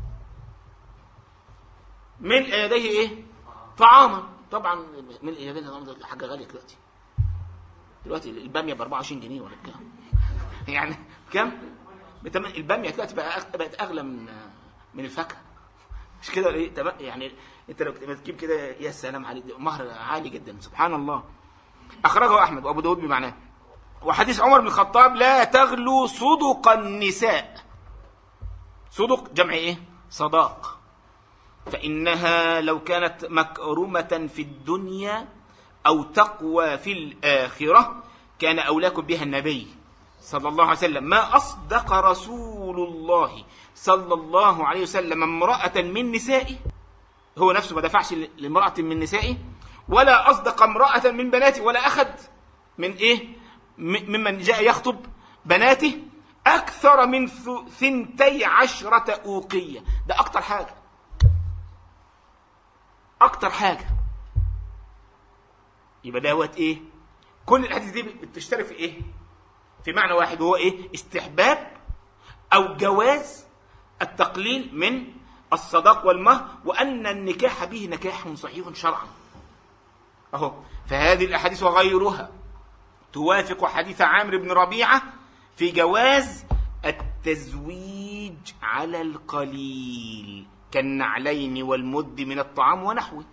ملء يديه إيه؟ طعاما طبعا ملء يديه طعاما حاجة غالية دلوقتي دلوقتي البامية ب 24 جنيه ولا كام يعني كام؟ البامية دلوقتي بقت أغلى من من الفاكهة مش كده ايه تمام يعني انت لو تجيب كده يا سلام عليك مهر عالي جدا سبحان الله اخرجه احمد وابو داود بمعناه وحديث عمر بن الخطاب لا تغلو صدق النساء صدق جمع ايه صداق فإنها لو كانت مكرمة في الدنيا أو تقوى في الآخرة كان أولاكم بها النبي صلى الله عليه وسلم ما أصدق رسول الله صلى الله عليه وسلم امرأة من نسائه هو نفسه ما دفعش لامرأة من نسائه ولا أصدق امرأة من بناته ولا أخذ من إيه ممن جاء يخطب بناته أكثر من ثنتي عشرة أوقية ده أكتر حاجة أكتر حاجة يبقى دوت إيه كل الأحاديث دي بتشترك في إيه في معنى واحد وهو إيه استحباب أو جواز التقليل من الصداق والمهر وأن النكاح به نكاح صحيح شرعا أهو فهذه الأحاديث وغيرها توافق حديث عامر بن ربيعة في جواز التزويج على القليل كالنعلين والمد من الطعام ونحوه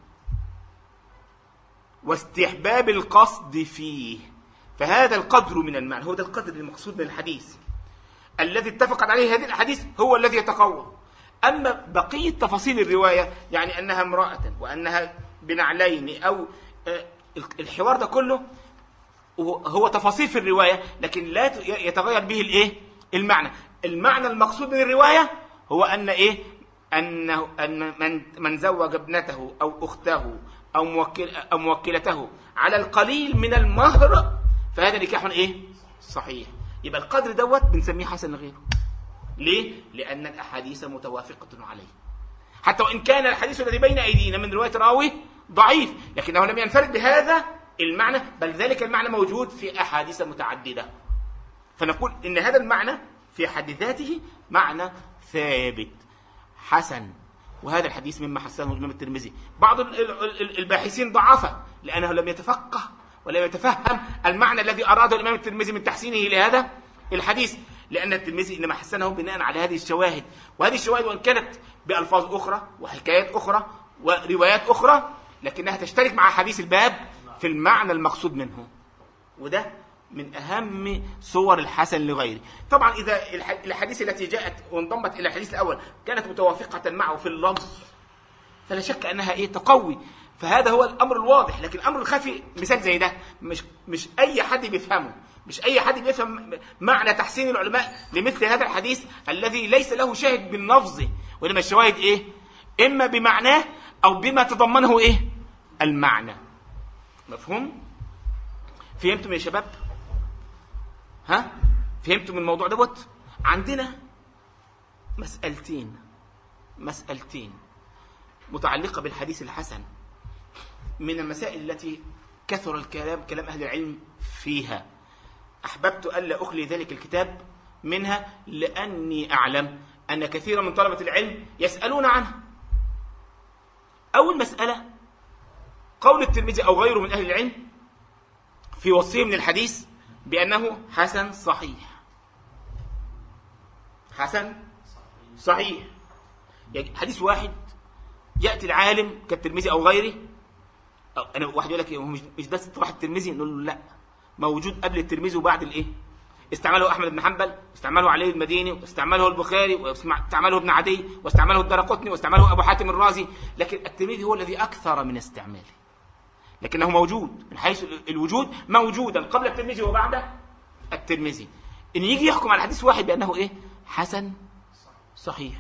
واستحباب القصد فيه فهذا القدر من المعنى هو ده القدر المقصود من الحديث الذي اتفقت عليه هذه الأحاديث هو الذي يتقوى أما بقية تفاصيل الرواية يعني أنها امرأة وأنها بنعلين أو آه، الحوار ده كله هو تفاصيل في الرواية لكن لا يتغير به الإيه؟ المعنى المعنى المقصود من الرواية هو أن إيه؟ أنه أن من من زوج ابنته أو أخته أو موكل أو موكلته على القليل من المهر فهذا نكاح إيه؟ صحيح يبقى القدر دوت بنسميه حسن غيره ليه؟ لأن الأحاديث متوافقة عليه حتى وإن كان الحديث الذي بين أيدينا من رواية راوي ضعيف لكنه لم ينفرد بهذا المعنى بل ذلك المعنى موجود في أحاديث متعددة فنقول إن هذا المعنى في حد ذاته معنى ثابت حسن وهذا الحديث مما حسنه الإمام الترمذي بعض الباحثين ضعفه لأنه لم يتفقه ولم يتفهم المعنى الذي أراده الإمام الترمذي من تحسينه لهذا الحديث لأن الترمذي إنما حسنه بناء على هذه الشواهد وهذه الشواهد وإن كانت بألفاظ أخرى وحكايات أخرى وروايات أخرى لكنها تشترك مع حديث الباب في المعنى المقصود منه وده من أهم صور الحسن لغيره طبعا إذا الحديث التي جاءت وانضمت إلى الحديث الأول كانت متوافقة معه في اللفظ فلا شك أنها إيه تقوي فهذا هو الأمر الواضح لكن الأمر الخفي مثال زي ده مش, مش أي حد بيفهمه مش أي حد بيفهم معنى تحسين العلماء لمثل هذا الحديث الذي ليس له شاهد باللفظ وإنما الشواهد إيه إما بمعناه أو بما تضمنه إيه المعنى مفهوم فهمتم يا شباب ها فهمتم الموضوع دوت عندنا مسألتين مسألتين متعلقة بالحديث الحسن من المسائل التي كثر الكلام كلام أهل العلم فيها أحببت ألا أخلي ذلك الكتاب منها لأني أعلم أن كثيرا من طلبة العلم يسألون عنها أول مسألة قول الترمذي أو غيره من أهل العلم في وصفه من الحديث بأنه حسن صحيح حسن صحيح يعني حديث واحد يأتي العالم كالترمذي أو غيره أو أنا واحد يقول لك مش ده اصطلاح الترمذي نقول له لا موجود قبل الترمذي وبعد الإيه استعمله أحمد بن حنبل واستعمله علي المديني واستعمله البخاري واستعمله ابن عدي واستعمله الدرقطني واستعمله أبو حاتم الرازي لكن الترمذي هو الذي أكثر من استعماله لكنه موجود من حيث الوجود موجودا قبل الترمذي وبعد الترمذي ان يجي يحكم على حديث واحد بانه ايه حسن صحيح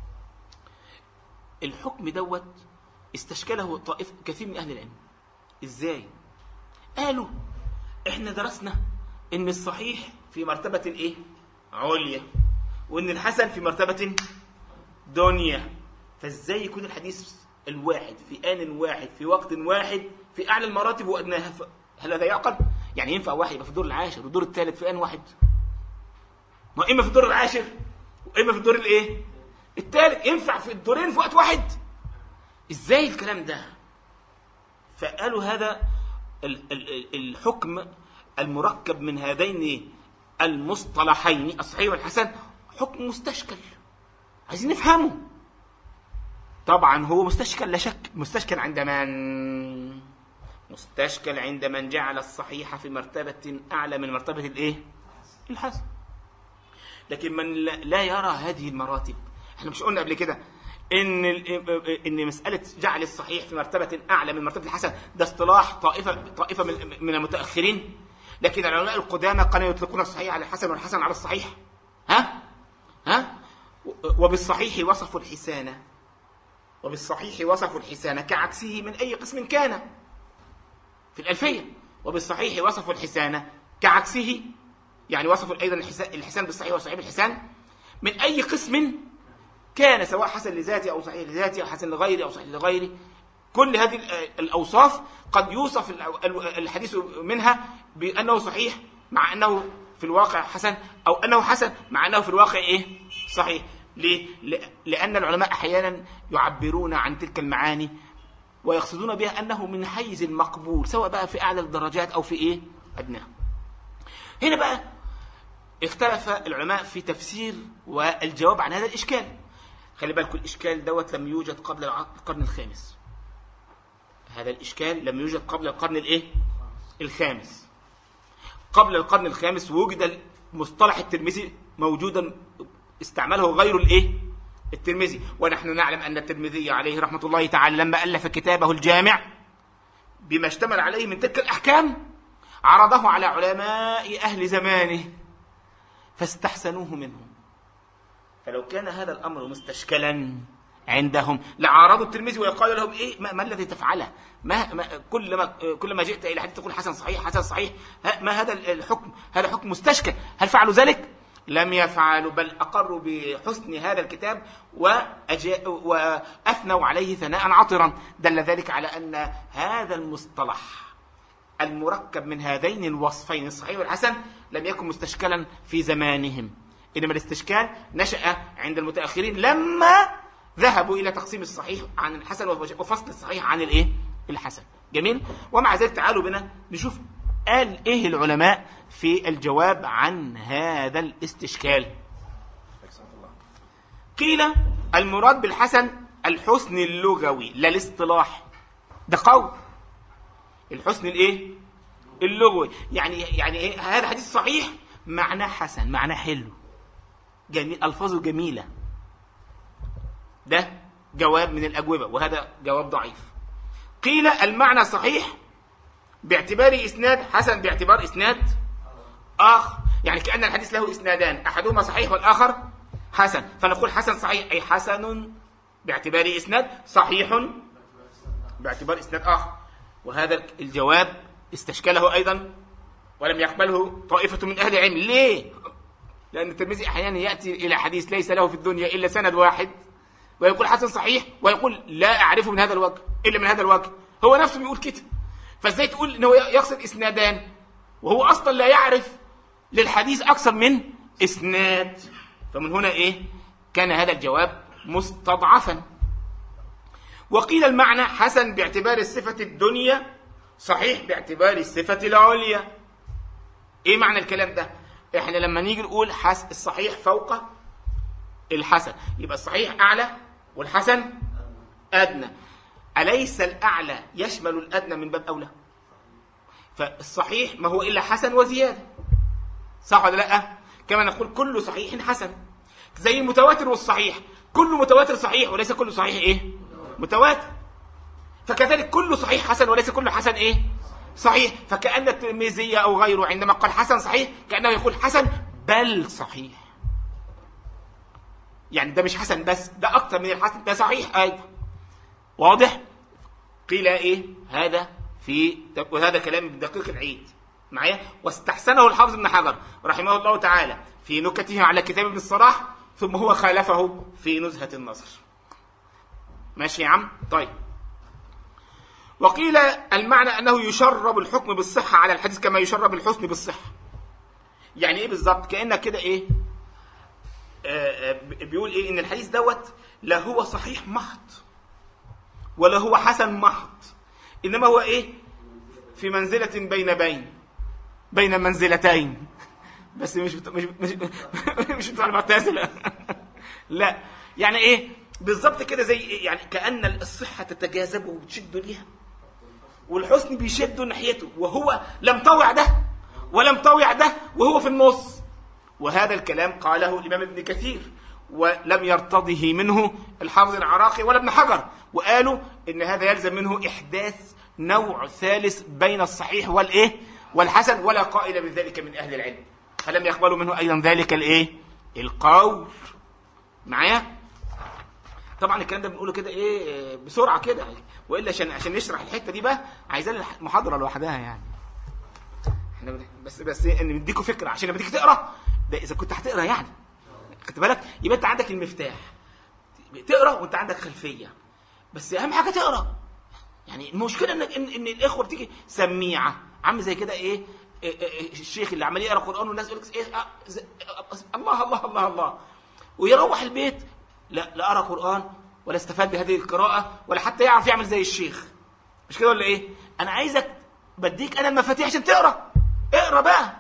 الحكم دوت استشكله طائف كثير من اهل العلم ازاي قالوا احنا درسنا ان الصحيح في مرتبة ايه عليا وان الحسن في مرتبة دنيا فازاي يكون الحديث الواحد في آن واحد في وقت واحد في أعلى المراتب وأدناها هل هذا يعقل؟ يعني ينفع واحد يبقى في الدور العاشر والدور الثالث في آن واحد ما إما في الدور العاشر وإما في الدور الإيه؟ الثالث ينفع في الدورين في وقت واحد إزاي الكلام ده؟ فقالوا هذا الحكم المركب من هذين المصطلحين الصحيح والحسن حكم مستشكل عايزين نفهمه طبعا هو مستشكل لا شك مستشكل عند من مستشكل عند من جعل الصحيح في مرتبة أعلى من مرتبة الإيه؟ الحسن لكن من لا يرى هذه المراتب احنا مش قلنا قبل كده ان ان مساله جعل الصحيح في مرتبه اعلى من مرتبه الحسن ده اصطلاح طائفه طائفه من المتاخرين لكن العلماء القدامى كانوا يطلقون الصحيح على الحسن والحسن على الصحيح ها ها وبالصحيح وصفوا الحسانه وبالصحيح وصفوا الحسان كعكسه من أي قسم كان في الألفية وبالصحيح وصفوا الحسان كعكسه يعني وصفوا أيضا الحسان بالصحيح وصحيح بالحسان من أي قسم كان سواء حسن لذاته أو صحيح لذاته أو حسن لغيره أو صحيح لغيره كل هذه الأوصاف قد يوصف الحديث منها بأنه صحيح مع أنه في الواقع حسن أو أنه حسن مع أنه في الواقع إيه صحيح ليه؟ لأن العلماء أحيانا يعبرون عن تلك المعاني ويقصدون بها أنه من حيز المقبول سواء بقى في أعلى الدرجات أو في إيه أدناها هنا بقى اختلف العلماء في تفسير والجواب عن هذا الإشكال خلي بالكم الإشكال دوت لم يوجد قبل القرن الخامس هذا الإشكال لم يوجد قبل القرن الإيه الخامس قبل القرن الخامس وجد مصطلح الترمذي موجودا استعمله غير الايه الترمذي ونحن نعلم ان الترمذي عليه رحمه الله تعالى لما الف كتابه الجامع بما اشتمل عليه من تلك الاحكام عرضه على علماء اهل زمانه فاستحسنوه منهم فلو كان هذا الامر مستشكلا عندهم لعارضوا الترمذي ويقال لهم ايه ما, ما الذي تفعله ما, ما كل ما كل ما جئت الى حديث تقول حسن صحيح حسن صحيح ما هذا الحكم هذا حكم مستشكل هل فعلوا ذلك لم يفعلوا بل أقروا بحسن هذا الكتاب وأثنوا عليه ثناء عطرا دل ذلك على أن هذا المصطلح المركب من هذين الوصفين الصحيح والحسن لم يكن مستشكلا في زمانهم إنما الاستشكال نشأ عند المتأخرين لما ذهبوا إلى تقسيم الصحيح عن الحسن وفصل الصحيح عن الإيه؟ الحسن جميل ومع ذلك تعالوا بنا نشوف قال ايه العلماء في الجواب عن هذا الاستشكال قيل المراد بالحسن الحسن اللغوي لا الاصطلاح ده قول الحسن الايه اللغوي يعني يعني ايه هذا حديث صحيح معناه حسن معناه حلو جميل الفاظه جميله ده جواب من الاجوبه وهذا جواب ضعيف قيل المعنى صحيح باعتبار إسناد حسن باعتبار إسناد آخر يعني كأن الحديث له إسنادان أحدهما صحيح والآخر حسن فنقول حسن صحيح أي حسن باعتبار إسناد صحيح باعتبار إسناد آخر وهذا الجواب استشكله أيضا ولم يقبله طائفة من أهل العلم ليه؟ لأن الترمذي أحيانا يأتي إلى حديث ليس له في الدنيا إلا سند واحد ويقول حسن صحيح ويقول لا أعرفه من هذا الوجه إلا من هذا الوجه هو نفسه بيقول كده فازاي تقول انه يقصد اسنادان وهو اصلا لا يعرف للحديث اكثر من اسناد فمن هنا ايه كان هذا الجواب مستضعفا وقيل المعنى حسن باعتبار الصفة الدنيا صحيح باعتبار الصفة العليا ايه معنى الكلام ده احنا لما نيجي نقول حس الصحيح فوق الحسن يبقى الصحيح اعلى والحسن ادنى أليس الأعلى يشمل الأدنى من باب أولى فالصحيح ما هو إلا حسن وزيادة صح ولا لا كما نقول كل صحيح حسن زي المتواتر والصحيح كل متواتر صحيح وليس كل صحيح إيه متواتر فكذلك كل صحيح حسن وليس كل حسن إيه صحيح فكأن الترمذي أو غيره عندما قال حسن صحيح كأنه يقول حسن بل صحيح يعني ده مش حسن بس ده أكثر من الحسن ده صحيح أيضا واضح قيل ايه هذا في وهذا كلام ابن دقيق العيد معايا واستحسنه الحافظ ابن حجر رحمه الله تعالى في نكته على كتاب ابن الصلاح ثم هو خالفه في نزهة النظر ماشي يا عم طيب وقيل المعنى أنه يشرب الحكم بالصحة على الحديث كما يشرب الحسن بالصحة يعني إيه بالظبط كأنك كده إيه آه, آه، بيقول إيه إن الحديث دوت لا هو صحيح محض ولا هو حسن محض إنما هو إيه في منزلة بين بين بين منزلتين بس مش بت... مش مش مش بتوع المعتزلة لا يعني ايه بالظبط كده زي إيه؟ يعني كأن الصحة تتجاذب وتشد ليها والحسن بيشده ناحيته وهو لم طوع ده ولم طوع ده وهو في النص وهذا الكلام قاله الإمام ابن كثير ولم يرتضه منه الحافظ العراقي ولا ابن حجر وقالوا ان هذا يلزم منه احداث نوع ثالث بين الصحيح والايه والحسن ولا قائل بذلك من اهل العلم فلم يقبلوا منه ايضا ذلك الايه القول معايا طبعا الكلام ده بنقوله كده ايه بسرعه كده والا عشان عشان نشرح الحته دي بقى عايزين محاضره لوحدها يعني احنا بس بس ان نديكوا فكره عشان لما تيجي تقرا ده اذا كنت هتقرا يعني خدت بالك يبقى انت عندك المفتاح تقرا وانت عندك خلفيه بس اهم حاجه تقرا يعني المشكله ان ان, إن الاخوه بتيجي سميعه عامل زي كده ايه, إيه, إيه الشيخ اللي عمال يقرا قران والناس يقول لك ايه آه الله الله الله الله ويروح البيت لا لا قرا قران ولا استفاد بهذه القراءه ولا حتى يعرف يعمل زي الشيخ مش كده ولا ايه انا عايزك بديك انا المفاتيح عشان تقرا اقرا بقى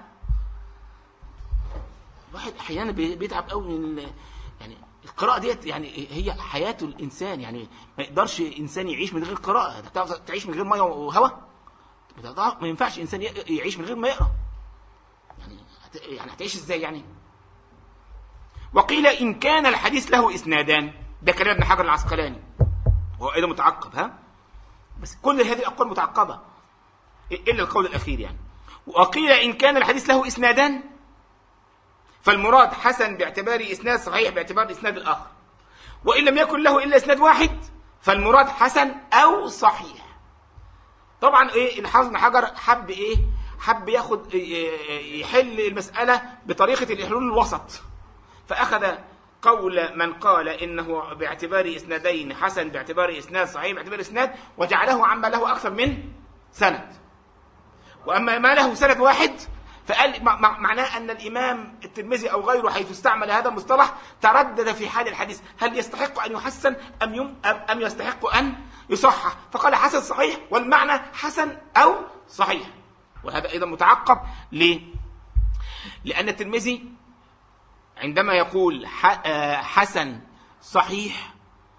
الواحد احيانا بيتعب قوي من يعني القراءه ديت يعني هي حياه الانسان يعني ما يقدرش انسان يعيش من غير قراءه تعرف تعيش من غير ميه وهواء ما ينفعش انسان يعيش من غير ما يقرا يعني يعني هتعيش ازاي يعني وقيل ان كان الحديث له اسنادان ده كلام ابن حجر العسقلاني وهو ايضا متعقب ها بس كل هذه الاقوال متعقبه الا القول الاخير يعني وقيل ان كان الحديث له اسنادان فالمراد حسن باعتبار إسناد صحيح باعتبار إسناد الآخر وإن لم يكن له إلا إسناد واحد فالمراد حسن أو صحيح طبعا إيه الحافظ بن حجر حب إيه حب ياخد يحل المسألة بطريقة الحلول الوسط فأخذ قول من قال إنه باعتبار إسنادين حسن باعتبار إسناد صحيح باعتبار إسناد وجعله عما له أكثر من سند وأما ما له سند واحد فقال معناه أن الإمام الترمذي أو غيره حيث استعمل هذا المصطلح تردد في حال الحديث هل يستحق أن يحسن أم, يم أم يستحق أن يصحح فقال حسن صحيح والمعنى حسن أو صحيح وهذا أيضا متعقب ليه؟ لأن الترمذي عندما يقول حسن صحيح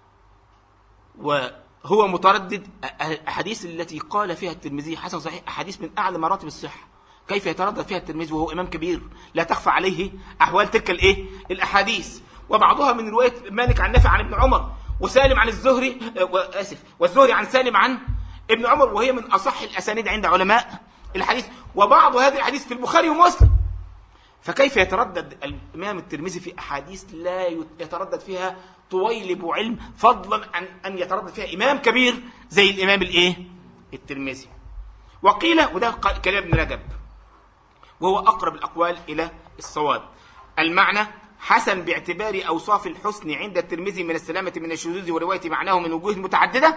وهو متردد الأحاديث التي قال فيها الترمذي حسن صحيح أحاديث من أعلى مراتب الصحة كيف يتردد فيها التلميذ وهو إمام كبير لا تخفى عليه أحوال تلك الإيه؟ الأحاديث وبعضها من رواية مالك عن نافع عن ابن عمر وسالم عن الزهري آسف والزهري عن سالم عن ابن عمر وهي من أصح الأسانيد عند علماء الحديث وبعض هذه الحديث في البخاري ومسلم فكيف يتردد الإمام الترمذي في أحاديث لا يتردد فيها طويلب علم فضلا عن أن يتردد فيها إمام كبير زي الإمام الإيه؟ الترمذي وقيل وده كلام ابن رجب وهو أقرب الأقوال إلى الصواب المعنى حسن باعتبار أوصاف الحسن عند الترمذي من السلامة من الشذوذ ورواية معناه من وجوه متعددة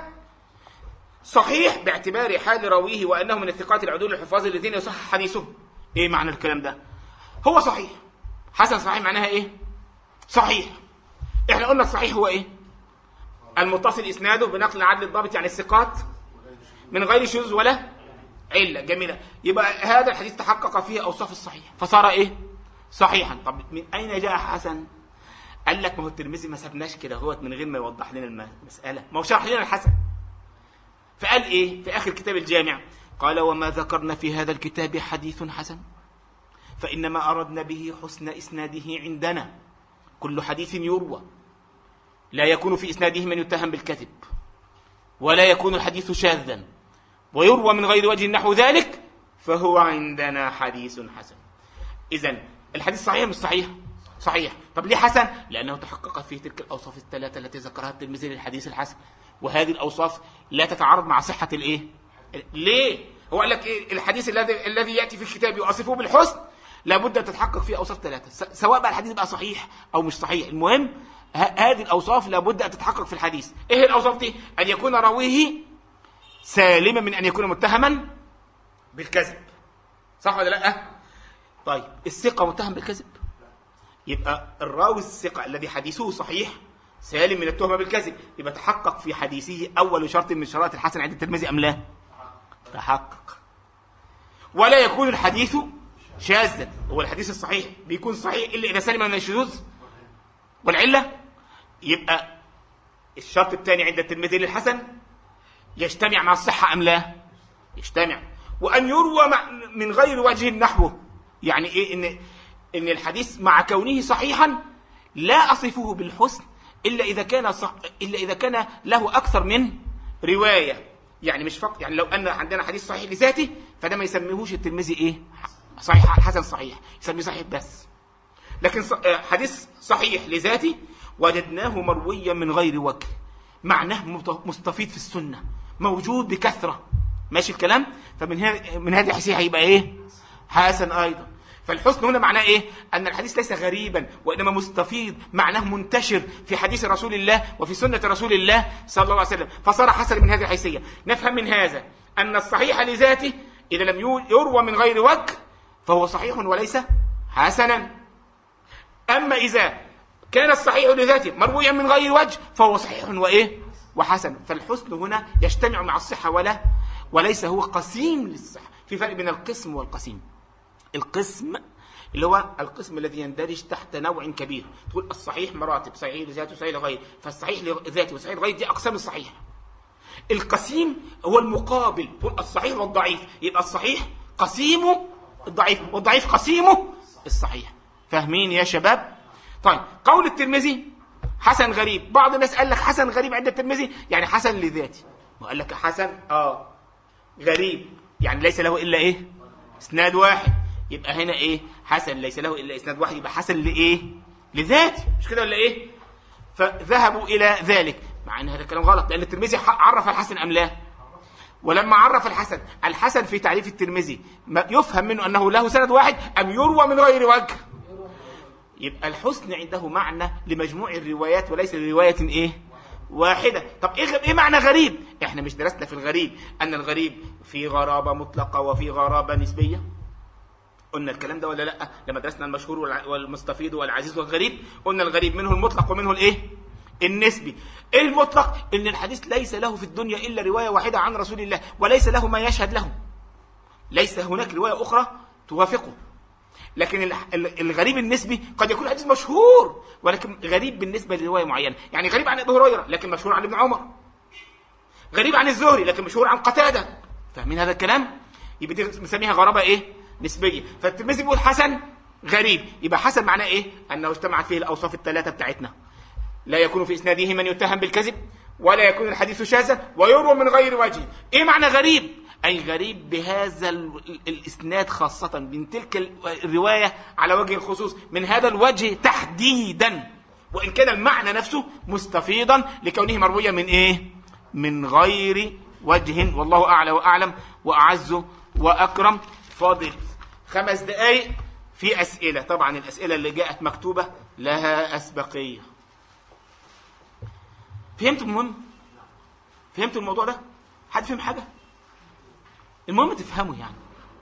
صحيح باعتبار حال راويه وأنه من الثقات العدول الحفاظ الذين يصح حديثهم إيه معنى الكلام ده هو صحيح حسن صحيح معناها إيه صحيح إحنا قلنا الصحيح هو إيه المتصل إسناده بنقل عدل الضابط يعني الثقات من غير شذوذ ولا علة جميلة يبقى هذا الحديث تحقق فيه أوصاف الصحيح فصار إيه صحيحا طب من أين جاء حسن قال لك ما هو الترمذي ما سابناش كده هو من غير ما يوضح لنا المسألة ما هو شرح لنا الحسن فقال إيه في آخر كتاب الجامع قال وما ذكرنا في هذا الكتاب حديث حسن فإنما أردنا به حسن إسناده عندنا كل حديث يروى لا يكون في إسناده من يتهم بالكذب ولا يكون الحديث شاذا ويروى من غير وجه نحو ذلك فهو عندنا حديث حسن إذا الحديث صحيح مش صحيح؟ صحيح طب ليه حسن؟ لأنه تحقق فيه تلك الأوصاف الثلاثة التي ذكرها الترمذي للحديث الحسن وهذه الأوصاف لا تتعارض مع صحة الإيه؟ ليه؟ هو قال لك إيه الحديث الذي الذي يأتي في الكتاب يصفه بالحسن لابد أن تتحقق فيه أوصاف ثلاثة سواء بقى الحديث بقى صحيح أو مش صحيح المهم هذه الأوصاف لابد أن تتحقق في الحديث إيه الأوصاف دي؟ أن يكون راويه سالما من أن يكون متهما بالكذب صح ولا لا طيب الثقة متهم بالكذب يبقى الراوي الثقة الذي حديثه صحيح سالم من التهمة بالكذب يبقى تحقق في حديثه أول شرط من شرائط الحسن عند الترمذي أم لا تحقق ولا يكون الحديث شاذا هو الحديث الصحيح بيكون صحيح إلا إذا سلم من الشذوذ والعلة يبقى الشرط الثاني عند الترمذي للحسن يجتمع مع الصحة أم لا يجتمع وأن يروى من غير وجه نحوه يعني إيه إن إن الحديث مع كونه صحيحا لا أصفه بالحسن إلا إذا كان صح إلا إذا كان له أكثر من رواية يعني مش فقط يعني لو أن عندنا حديث صحيح لذاته فده ما يسميهوش الترمذي إيه صحيح حسن صحيح يسميه صحيح بس لكن آه، حديث صحيح لذاته وجدناه مرويا من غير وجه معناه مستفيد في السنة موجود بكثرة ماشي الكلام فمن هذه من هذه الحيثيه هيبقى ايه حسن ايضا فالحسن هنا معناه ايه ان الحديث ليس غريبا وانما مستفيض معناه منتشر في حديث رسول الله وفي سنه رسول الله صلى الله عليه وسلم فصار حسن من هذه الحيثيه نفهم من هذا ان الصحيح لذاته اذا لم يروى من غير وجه فهو صحيح وليس حسنا اما اذا كان الصحيح لذاته مرويا من غير وجه فهو صحيح وايه وحسن فالحسن هنا يجتمع مع الصحه ولا وليس هو قسيم للصحة في فرق بين القسم والقسيم القسم اللي هو القسم الذي يندرج تحت نوع كبير تقول الصحيح مراتب صحيح لذاته وصحيح لغيره فالصحيح لذاته وصحيح لغيره دي أقسام الصحيح القسيم هو المقابل تقول الصحيح والضعيف يبقى الصحيح قسيمه الضعيف والضعيف قسيمه الصحيح فاهمين يا شباب طيب قول الترمذي حسن غريب بعض الناس قال لك حسن غريب عند الترمذي يعني حسن لذاته وقال لك حسن اه غريب يعني ليس له إلا إيه إسناد واحد يبقى هنا إيه حسن ليس له إلا إسناد واحد يبقى حسن لإيه لذات مش كده ولا إيه فذهبوا إلى ذلك مع أن هذا الكلام غلط لأن الترمذي عرف الحسن أم لا ولما عرف الحسن الحسن في تعريف الترمذي يفهم منه أنه له سند واحد أم يروى من غير وجه يبقى الحسن عنده معنى لمجموع الروايات وليس لرواية إيه واحدة طب إيه, إيه معنى غريب إحنا مش درسنا في الغريب أن الغريب في غرابة مطلقة وفي غرابة نسبية قلنا الكلام ده ولا لا لما درسنا المشهور والمستفيض والعزيز والغريب قلنا الغريب منه المطلق ومنه الايه النسبي ايه المطلق ان الحديث ليس له في الدنيا الا روايه واحده عن رسول الله وليس له ما يشهد له ليس هناك روايه اخرى توافقه لكن الغريب النسبي قد يكون حديث مشهور ولكن غريب بالنسبة لرواية معينة يعني غريب عن أبو هريرة لكن مشهور عن ابن عمر غريب عن الزهري لكن مشهور عن قتادة فاهمين هذا الكلام يبقى دي بنسميها غرابة إيه نسبية فالترمذي بيقول حسن غريب يبقى حسن معناه إيه أنه اجتمعت فيه الأوصاف الثلاثة بتاعتنا لا يكون في إسناده من يتهم بالكذب ولا يكون الحديث شاذا ويروى من غير وجه إيه معنى غريب أي غريب بهذا الإسناد خاصة من تلك الرواية على وجه الخصوص من هذا الوجه تحديدا وإن كان المعنى نفسه مستفيضا لكونه مرويا من إيه؟ من غير وجه والله أعلى وأعلم وأعز وأكرم فاضل خمس دقايق في أسئلة طبعا الأسئلة اللي جاءت مكتوبة لها أسبقية فهمت المهم؟ فهمت الموضوع ده؟ حد فهم حاجة؟ المهم تفهموا يعني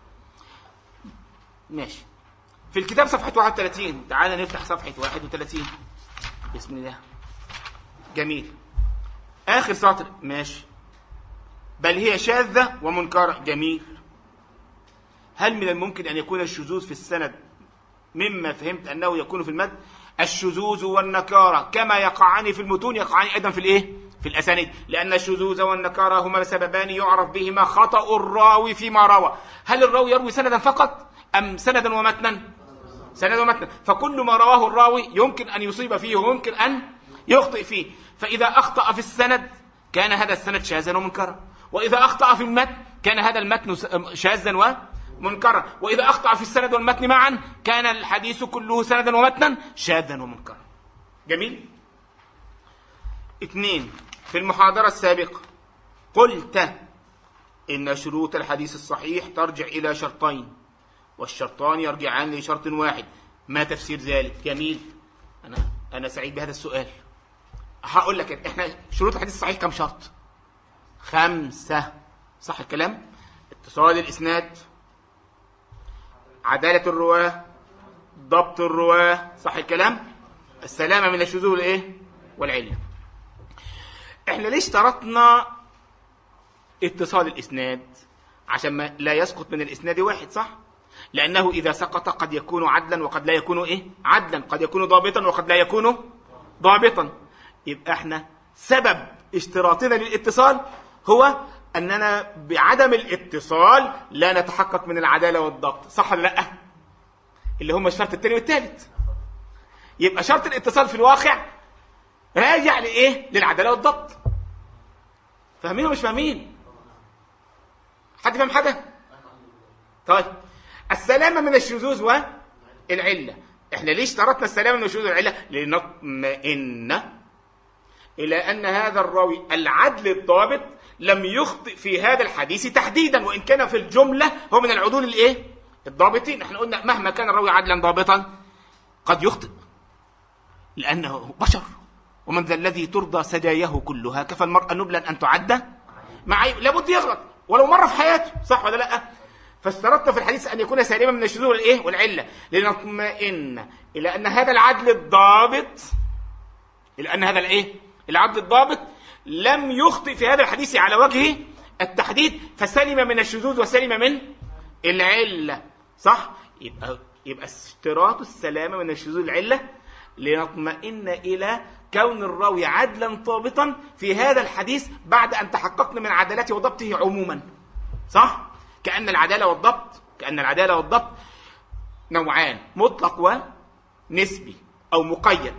ماشي في الكتاب صفحة 31 تعال نفتح صفحة 31 بسم الله جميل آخر سطر ماشي بل هي شاذة ومنكرة جميل هل من الممكن أن يكون الشذوذ في السند مما فهمت أنه يكون في المد الشذوذ والنكارة كما يقعان في المتون يقعان أيضا في الإيه في الأسانيد لأن الشذوذ والنكارة هما سببان يعرف بهما خطأ الراوي فيما روى هل الراوي يروي سندا فقط أم سندا ومتنا سندا ومتنا فكل ما رواه الراوي يمكن أن يصيب فيه ويمكن أن يخطئ فيه فإذا أخطأ في السند كان هذا السند شاذا ومنكرا وإذا أخطأ في المتن كان هذا المتن شاذا ومنكرا وإذا أخطأ في السند والمتن معا كان الحديث كله سندا ومتنا شاذا ومنكرا جميل اثنين في المحاضرة السابقة قلت إن شروط الحديث الصحيح ترجع إلى شرطين والشرطان يرجعان لشرط واحد ما تفسير ذلك جميل أنا أنا سعيد بهذا السؤال هقول لك إحنا شروط الحديث الصحيح كم شرط خمسة صح الكلام اتصال الإسناد عدالة الرواة ضبط الرواة صح الكلام السلامة من الشذوذ والإيه والعلم احنا ليش اشترطنا اتصال الاسناد عشان ما لا يسقط من الاسناد واحد صح لانه اذا سقط قد يكون عدلا وقد لا يكون ايه عدلا قد يكون ضابطا وقد لا يكون ضابطا يبقى احنا سبب اشتراطنا للاتصال هو أننا بعدم الاتصال لا نتحقق من العدالة والضبط صح ولا لا اللي هم الشرط الثاني والثالث يبقى شرط الاتصال في الواقع راجع لإيه للعدالة والضبط فاهمين ومش فاهمين حد فاهم حاجة طيب السلامة من الشذوذ والعلة احنا ليش اشترطنا السلامة من الشذوذ والعلة لنطمئن إلى أن هذا الراوي العدل الضابط لم يخطئ في هذا الحديث تحديدا وإن كان في الجملة هو من العدول الإيه؟ الضابطين احنا قلنا مهما كان الراوي عدلا ضابطا قد يخطئ لأنه بشر ومن ذا الذي ترضى سجاياه كلها كفى المرأة نبلا أن تعد مع لابد يغلط ولو مرة في حياته صح ولا لا فاشترطت في الحديث أن يكون سالما من الشذوذ والإيه والعلة لنطمئن إلى أن هذا العدل الضابط إلى أن هذا الإيه العدل الضابط لم يخطئ في هذا الحديث على وجه التحديد فسلم من الشذوذ وسلم من العلة صح يبقى يبقى اشتراط السلامة من الشذوذ العلة لنطمئن إلى كون الراوي عدلا ضابطا في هذا الحديث بعد أن تحققنا من عدالته وضبطه عموما صح كأن العدالة والضبط كأن العدالة والضبط نوعان مطلق ونسبي أو مقيد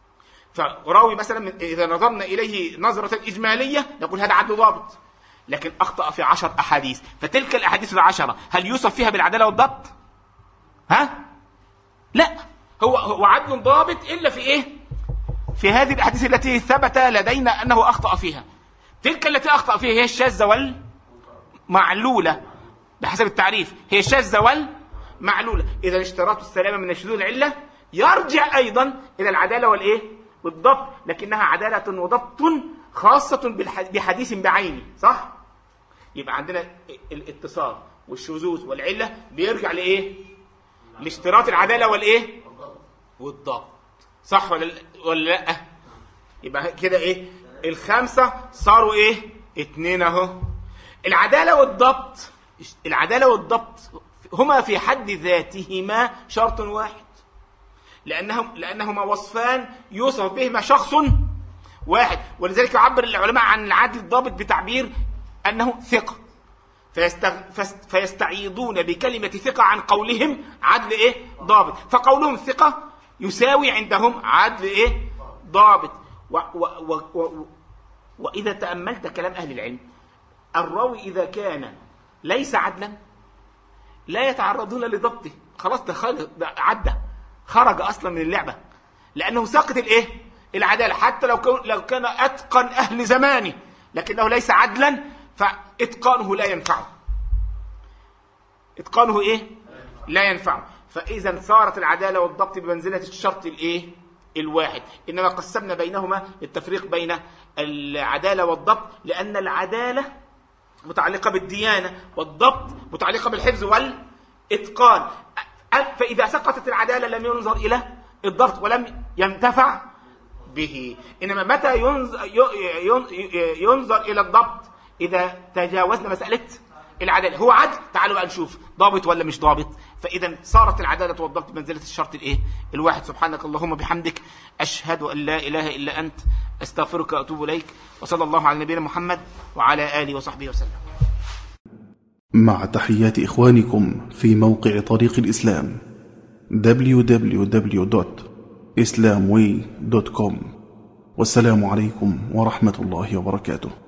فراوي مثلا من إذا نظرنا إليه نظرة إجمالية نقول هذا عدل ضابط لكن أخطأ في عشر أحاديث فتلك الأحاديث العشرة هل يوصف فيها بالعدالة والضبط ها لا هو هو عدل ضابط إلا في إيه في هذه الأحاديث التي ثبت لدينا أنه أخطأ فيها تلك التي أخطأ فيها هي الشاذة والمعلولة بحسب التعريف هي الشاذة والمعلولة إذا اشتراط السلامة من الشذوذ العلة يرجع أيضا إلى العدالة والإيه والضبط لكنها عدالة وضبط خاصة بحديث بعينه صح؟ يبقى عندنا الاتصال والشذوذ والعلة بيرجع لإيه؟ لاشتراط العدالة والإيه؟ والضبط صح ولا ولا لا؟ يبقى كده إيه؟ الخمسة صاروا إيه؟ اتنين أهو العدالة والضبط العدالة والضبط هما في حد ذاتهما شرط واحد لأنهم لأنهما وصفان يوصف بهما شخص واحد ولذلك يعبر العلماء عن العدل الضابط بتعبير أنه ثقة فيستغ... فيستعيضون بكلمة ثقة عن قولهم عدل إيه ضابط فقولهم ثقة يساوي عندهم عدل إيه ضابط و... و... و... و... وإذا تأملت كلام أهل العلم الراوي إذا كان ليس عدلا لا يتعرضون لضبطه خلاص ده, خل... ده عدى خرج اصلا من اللعبه لانه ساقط الايه العداله حتى لو كان لو كان اتقن اهل زمانه لكنه ليس عدلا فاتقانه لا ينفعه اتقانه ايه لا ينفعه فاذا صارت العداله والضبط بمنزله الشرط الايه الواحد انما قسمنا بينهما التفريق بين العداله والضبط لان العداله متعلقه بالديانه والضبط متعلقه بالحفظ والاتقان فإذا سقطت العدالة لم ينظر إلى الضبط ولم ينتفع به إنما متى ينظر, ينظر إلى الضبط إذا تجاوزنا مسألة العدالة هو عدل تعالوا بقى نشوف ضابط ولا مش ضابط فإذا صارت العدالة والضبط بمنزلة الشرط الإيه الواحد سبحانك اللهم بحمدك أشهد أن لا إله إلا أنت أستغفرك وأتوب إليك وصلى الله على نبينا محمد وعلى آله وصحبه وسلم مع تحيات إخوانكم في موقع طريق الإسلام www.islamway.com والسلام عليكم ورحمة الله وبركاته